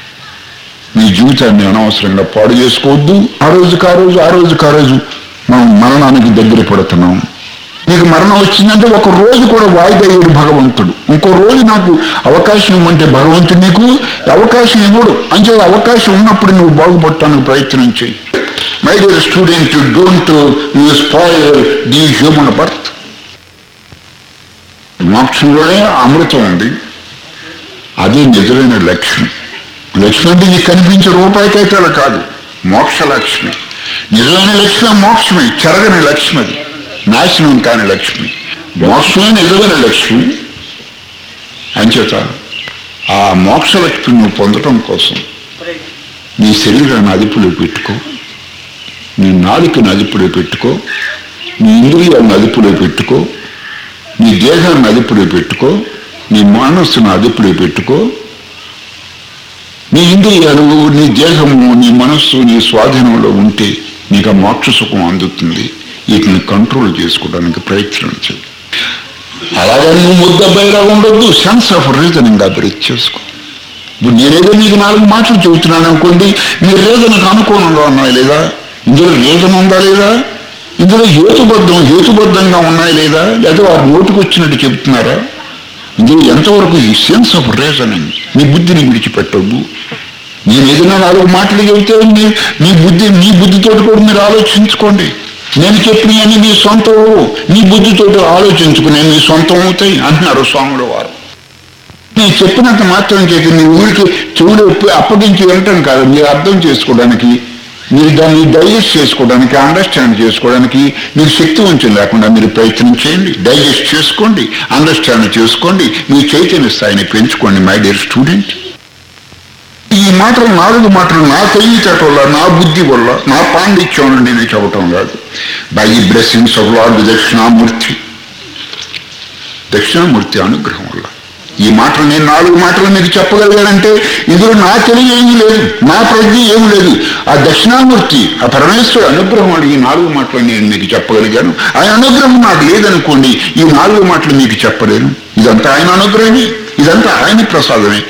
A: నీ జీవితాన్ని అనవసరంగా పాడు చేసుకోవద్దు ఆ రోజుకి ఆ రోజు ఆ రోజుకి ఆ రోజు మనం మరణానికి దగ్గర పడుతున్నాం నీకు మరణం వచ్చిందంటే ఒక రోజు కూడా వాయిదా ఇవ్వడు భగవంతుడు ఇంకో రోజు నాకు అవకాశం ఇవ్వమంటే భగవంతుడు నీకు అవకాశం ఇవ్వడు అంటే అవకాశం ఉన్నప్పుడు నువ్వు బాగుపడటానికి ప్రయత్నం చేయి my dear student don't you spoil the human birth మోక్షంలోనే అమృతం ఉంది అది నిజమైన లక్ష్మి లక్ష్మి అంటే నీకు కనిపించే రూపాయి కైతాలు కాదు మోక్ష లక్ష్మి నిజమైన లక్ష్మి మోక్షమే చెరగని లక్ష్మి అది నాశనం కాని లక్ష్మి మోక్షమే నిజమైన లక్ష్మి అంచేత ఆ మోక్ష లక్ష్మి నువ్వు పొందటం కోసం నీ శరీరాన్ని అదుపులో పెట్టుకో నీ నాలుకను అదుపులో పెట్టుకో నీ ఇంద్రియాలను అదుపులో పెట్టుకో నీ దేహాన్ని అదుపులో పెట్టుకో నీ మనస్సును అదుపులో పెట్టుకో నీ ఇంద్రియాలు నీ దేహము నీ మనస్సు నీ స్వాధీనంలో ఉంటే నీకు ఆ మోక్ష సుఖం అందుతుంది వీటిని కంట్రోల్ చేసుకోవడానికి ప్రయత్నం చేయి అలాగే నువ్వు ముద్దబ్బాయిలా ఉండొద్దు సెన్స్ ఆఫ్ రీజనింగ్ అభివృద్ధి చేసుకో ఇప్పుడు నేనేదో నీకు నాలుగు మాటలు చెబుతున్నాను అనుకోండి మీ రీజన్కి అనుకూలంగా ఉన్నాయి లేదా ఇందులో రీజన్ ఉందా లేదా ఇందులో హేతుబద్ధం హేతుబద్ధంగా ఉన్నాయి లేదా లేదా వారు నోటికి వచ్చినట్టు చెబుతున్నారా ఇందులో ఎంతవరకు ఈ సెన్స్ ఆఫ్ రీజనింగ్ మీ బుద్ధిని విడిచిపెట్టద్దు నేను ఏదైనా నాలుగు మాటలు చెబితే మీ మీ బుద్ధి మీ బుద్ధితో కూడా మీరు ఆలోచించుకోండి నేను చెప్పినవన్నీ మీ సొంతం అవ్వవు. మీ బుద్ధితో ఆలోచించుకునే మీ సొంతం అవుతాయి అంటున్నారు స్వాముల వారు నేను చెప్పినంత మాత్రం చేసి మీ ఊరికి చెవులు ఒప్పి అప్పగించి వినటం కాదు మీరు అర్థం చేసుకోవడానికి మీరు దాన్ని డైజెస్ట్ చేసుకోవడానికి అండర్స్టాండ్ చేసుకోవడానికి మీరు శక్తివంతం లేకుండా మీరు ప్రయత్నం చేయండి డైజెస్ట్ చేసుకోండి అండర్స్టాండ్ చేసుకోండి మీ చైతన్య స్థాయిని పెంచుకోండి మై డియర్ స్టూడెంట్ ఈ మాటలు నాలుగు మాటలు నా తెలివితేట వల్ల నా బుద్ధి వల్ల నా పాండిత్యం నుండి నేను చెప్పటం కాదు బై ఈ blessings of Lord Dakshinamurthy Dakshinamurthy అనుగ్రహం వల్ల ఈ మాటలు నేను నాలుగు మాటలు మీకు చెప్పగలిగానంటే ఇందులో నా తెలివి ఏమీ లేదు నా ప్రజ్ఞ ఏమీ లేదు ఆ దక్షిణామూర్తి ఆ పరమేశ్వరుడు అనుగ్రహం వల్ల ఈ నాలుగు మాటలు నేను మీకు చెప్పగలిగాను ఆయన అనుగ్రహం నాకు లేదనుకోండి ఈ నాలుగు మాటలు మీకు చెప్పలేను ఇదంతా ఆయన అనుగ్రహమే ఇదంతా ఆయన ప్రసాదమే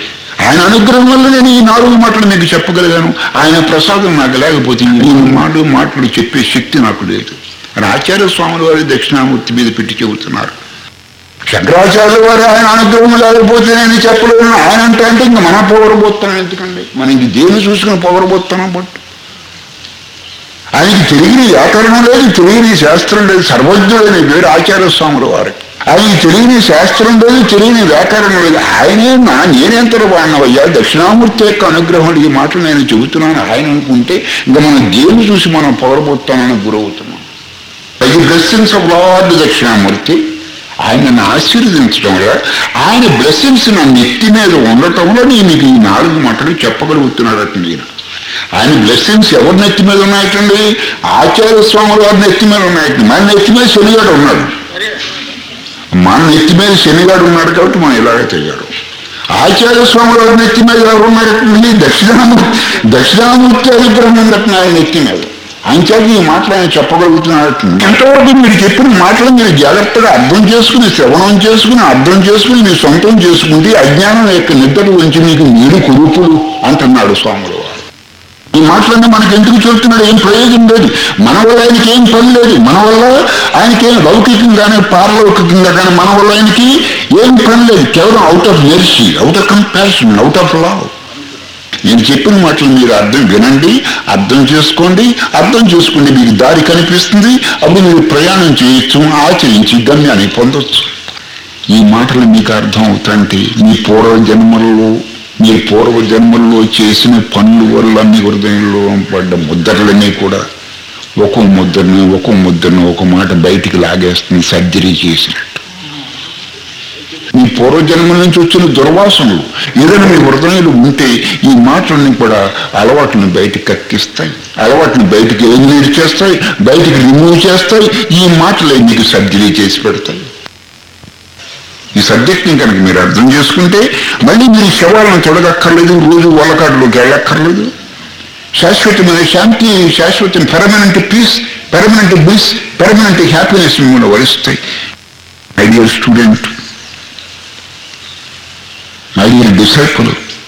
A: ఆయన అనుగ్రహం వల్ల నేను ఈ నాలుగు మాటలు మీకు చెప్పగలిగాను ఆయన ప్రసాదం నాకు లేకపోతే ఈ మాటలు మాటలు చెప్పే శక్తి నాకు లేదు అని ఆచార్య స్వాముల వారి దక్షిణామూర్తి మీద పెట్టి చెబుతున్నారు శంకరాచార్యుల వారు ఆయన అనుగ్రహం లేకపోతే నేను చెప్పలేను ఆయన అంటే అంటే ఇంక మన పొగరబోతున్నాం ఎందుకండి మనం ఇంక దేన్ని చూసుకుని పొగరబోతున్నాం బట్ ఆయనకి తెలియని వ్యాకరణం లేదు తెలియని శాస్త్రం లేదు సర్వజ్ఞుడని వేరు ఆచార్య స్వాముల వారికి ఆయనకి తెలియని శాస్త్రం లేదు తెలియని వ్యాకరణం లేదు ఆయనే నా నేనెంత వాడినవయ్యా దక్షిణామూర్తి యొక్క అనుగ్రహం ఈ మాటలు నేను చెబుతున్నాను ఆయన అనుకుంటే ఇంకా మనం దేన్ని చూసి మనం పొగరబోతానని గురవుతున్నాం అది బ్లెస్సింగ్స్ ఆఫ్ లార్డ్ దక్షిణామూర్తి ఆయన నన్ను ఆశీర్వదించడం వల్ల ఆయన బ్లెస్సింగ్స్ నా నెత్తి మీద ఉండటంలో నేను మీకు ఈ నాలుగు మాటలు చెప్పగలుగుతున్నాడట నేను ఆయన బ్లెస్సింగ్స్ ఎవరి నెత్తి మీద ఉన్నాయటండి ఆచార్య స్వాముల వారి నెత్తి మీద ఉన్నాయట మన నెత్తి మీద శనిగాడు ఉన్నాడు మన నెత్తి మీద శనిగాడు ఉన్నాడు కాబట్టి మనం ఇలాగే తెలియడు ఆచార్య స్వాముల వారి నెత్తి మీద ఎవరు ఉన్నారటండి దక్షిణామూర్తి దక్షిణామూర్తి అనుగ్రహం ఉందట ఆయన నెత్తి మీద అంచేది ఈ మాటలు ఆయన చెప్పగలుగుతున్నాడు ఎంతవరకు మీరు చెప్పిన మాటలు మీరు జాగ్రత్తగా అర్థం చేసుకుని శ్రవణం చేసుకుని అర్థం చేసుకుని మీ సొంతం చేసుకుంటే అజ్ఞానం యొక్క నిద్ర గురించి మీకు మీరు కురుపులు అంటున్నాడు స్వాములు వారు ఈ మాటలన్నీ మనకి ఎందుకు చెబుతున్నాడు ఏం ప్రయోజనం లేదు మన వల్ల ఆయనకి ఏం పని లేదు మన వల్ల ఆయనకేం లౌకికంగానే పారలౌకికంగా కానీ మన వల్ల ఆయనకి ఏం పని లేదు కేవలం out of mercy out of comparison out of love నేను చెప్పిన మాటలు మీరు అర్థం వినండి అర్థం చేసుకోండి అర్థం చేసుకోండి మీకు దారి కనిపిస్తుంది అప్పుడు మీరు ప్రయాణం చేయొచ్చు ఆచరించి గమ్యాన్ని పొందొచ్చు ఈ మాటలు మీకు అర్థం అవుతాంటే మీ పూర్వ జన్మల్లో మీ పూర్వ జన్మల్లో చేసిన పనుల వల్ల మీ హృదయంలో పడ్డ ముద్రలన్నీ కూడా ఒక్కో ముద్రను ఒక్కో ముద్రను ఒక మాట బయటికి లాగేస్తుంది సర్జరీ చేసినట్టు మీ పూర్వజన్మ నుంచి వచ్చిన దుర్వాసనలు ఏదైనా మీ హృదయంలో ఉంటే ఈ మాటలన్నీ కూడా అలవాటుని బయటికి కక్కిస్తాయి అలవాటుని బయటికి ఎలిమినేట్ చేస్తాయి బయటికి రిమూవ్ చేస్తాయి ఈ మాటలే మీకు సర్జరీ చేసి పెడతాయి ఈ సబ్జెక్ట్ని కనుక మీరు అర్థం చేసుకుంటే మళ్ళీ మీరు శవాలను తొడగక్కర్లేదు రోజు వలకాడులోకి వెళ్ళక్కర్లేదు శాశ్వతమైన శాంతి శాశ్వత permanent peace permanent bliss permanent happiness మిమ్మల్ని వరిస్తాయి ideal student my dear disciple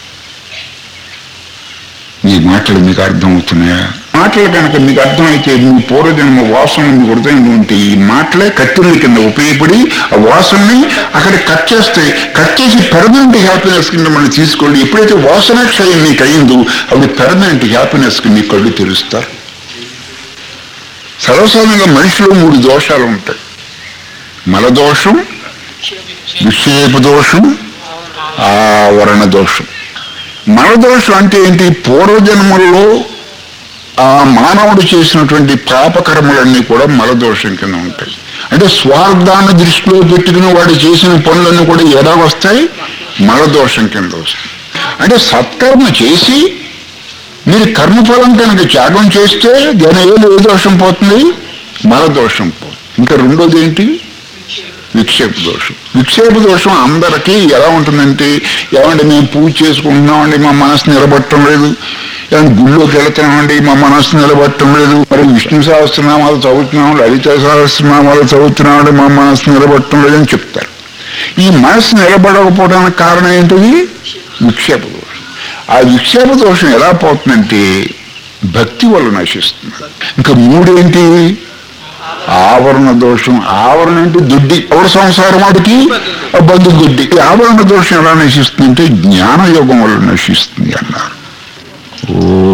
A: ఈ మాటలు మీకు అర్థమవుతున్నాయా మాటలు కనుక మీకు అర్థమైతే మీ పూర్వజన్మ వాసన మీ హృదయంలో ఉంటే ఈ మాటలే కత్తిళ్ళ కింద ఉపయోగపడి ఆ వాసనని అక్కడ కట్ చేస్తాయి కట్ చేసి పెర్మనెంట్ హ్యాపీనెస్ కింద మనం తీసుకోండి ఎప్పుడైతే వాసన క్షయం మీకు అయిందో అప్పుడు పెర్మనెంట్ హ్యాపీనెస్ కి మీ కళ్ళు తెరుస్తారు సర్వసాధారణంగా మనిషిలో మూడు దోషాలు ఉంటాయి మలదోషం విక్షేప దోషం ఆవరణ దోషం మలదోషం అంటే ఏంటి పూర్వజన్మల్లో ఆ మానవుడు చేసినటువంటి పాపకర్మలన్నీ కూడా మలదోషం కింద ఉంటాయి అంటే స్వార్థాన్ని దృష్టిలో పెట్టుకుని వాడు చేసిన పనులన్నీ కూడా ఎలా వస్తాయి మలదోషం కింద వస్తాయి అంటే సత్కర్మ చేసి మీరు కర్మఫలం కనుక త్యాగం చేస్తే దాని ఏదో ఏ దోషం పోతుంది మలదోషం పోతుంది ఇంకా రెండోది ఏంటి విక్షేప దోషం విక్షేప దోషం అందరికీ ఎలా ఉంటుందంటే ఏమంటే మేము పూజ చేసుకుంటున్నామండి మా మనసు నిలబట్టడం లేదు ఏమంటే గుళ్ళోకి వెళ్తున్నామండి మా మనసు నిలబట్టడం లేదు మరి విష్ణు సహస్రనామాలు చదువుతున్నాం లలిత సహస్రనామాలు చదువుతున్నామండి మా మనసు నిలబట్టడం లేదని చెప్తారు ఈ మనసు నిలబడకపోవడానికి కారణం ఏంటిది విక్షేప దోషం ఆ విక్షేప దోషం ఎలా పోతుందంటే భక్తి వల్ల నశిస్తుంది ఇంకా మూడేంటి ఆవరణ దోషం ఆవరణ అంటే దుడ్డి ఎవరి సంసారం వాడికి ఆ బంధు దుడ్డి ఈ ఆవరణ దోషం ఎలా నశిస్తుందంటే జ్ఞానయోగం వల్ల నశిస్తుంది అన్నారు ఓ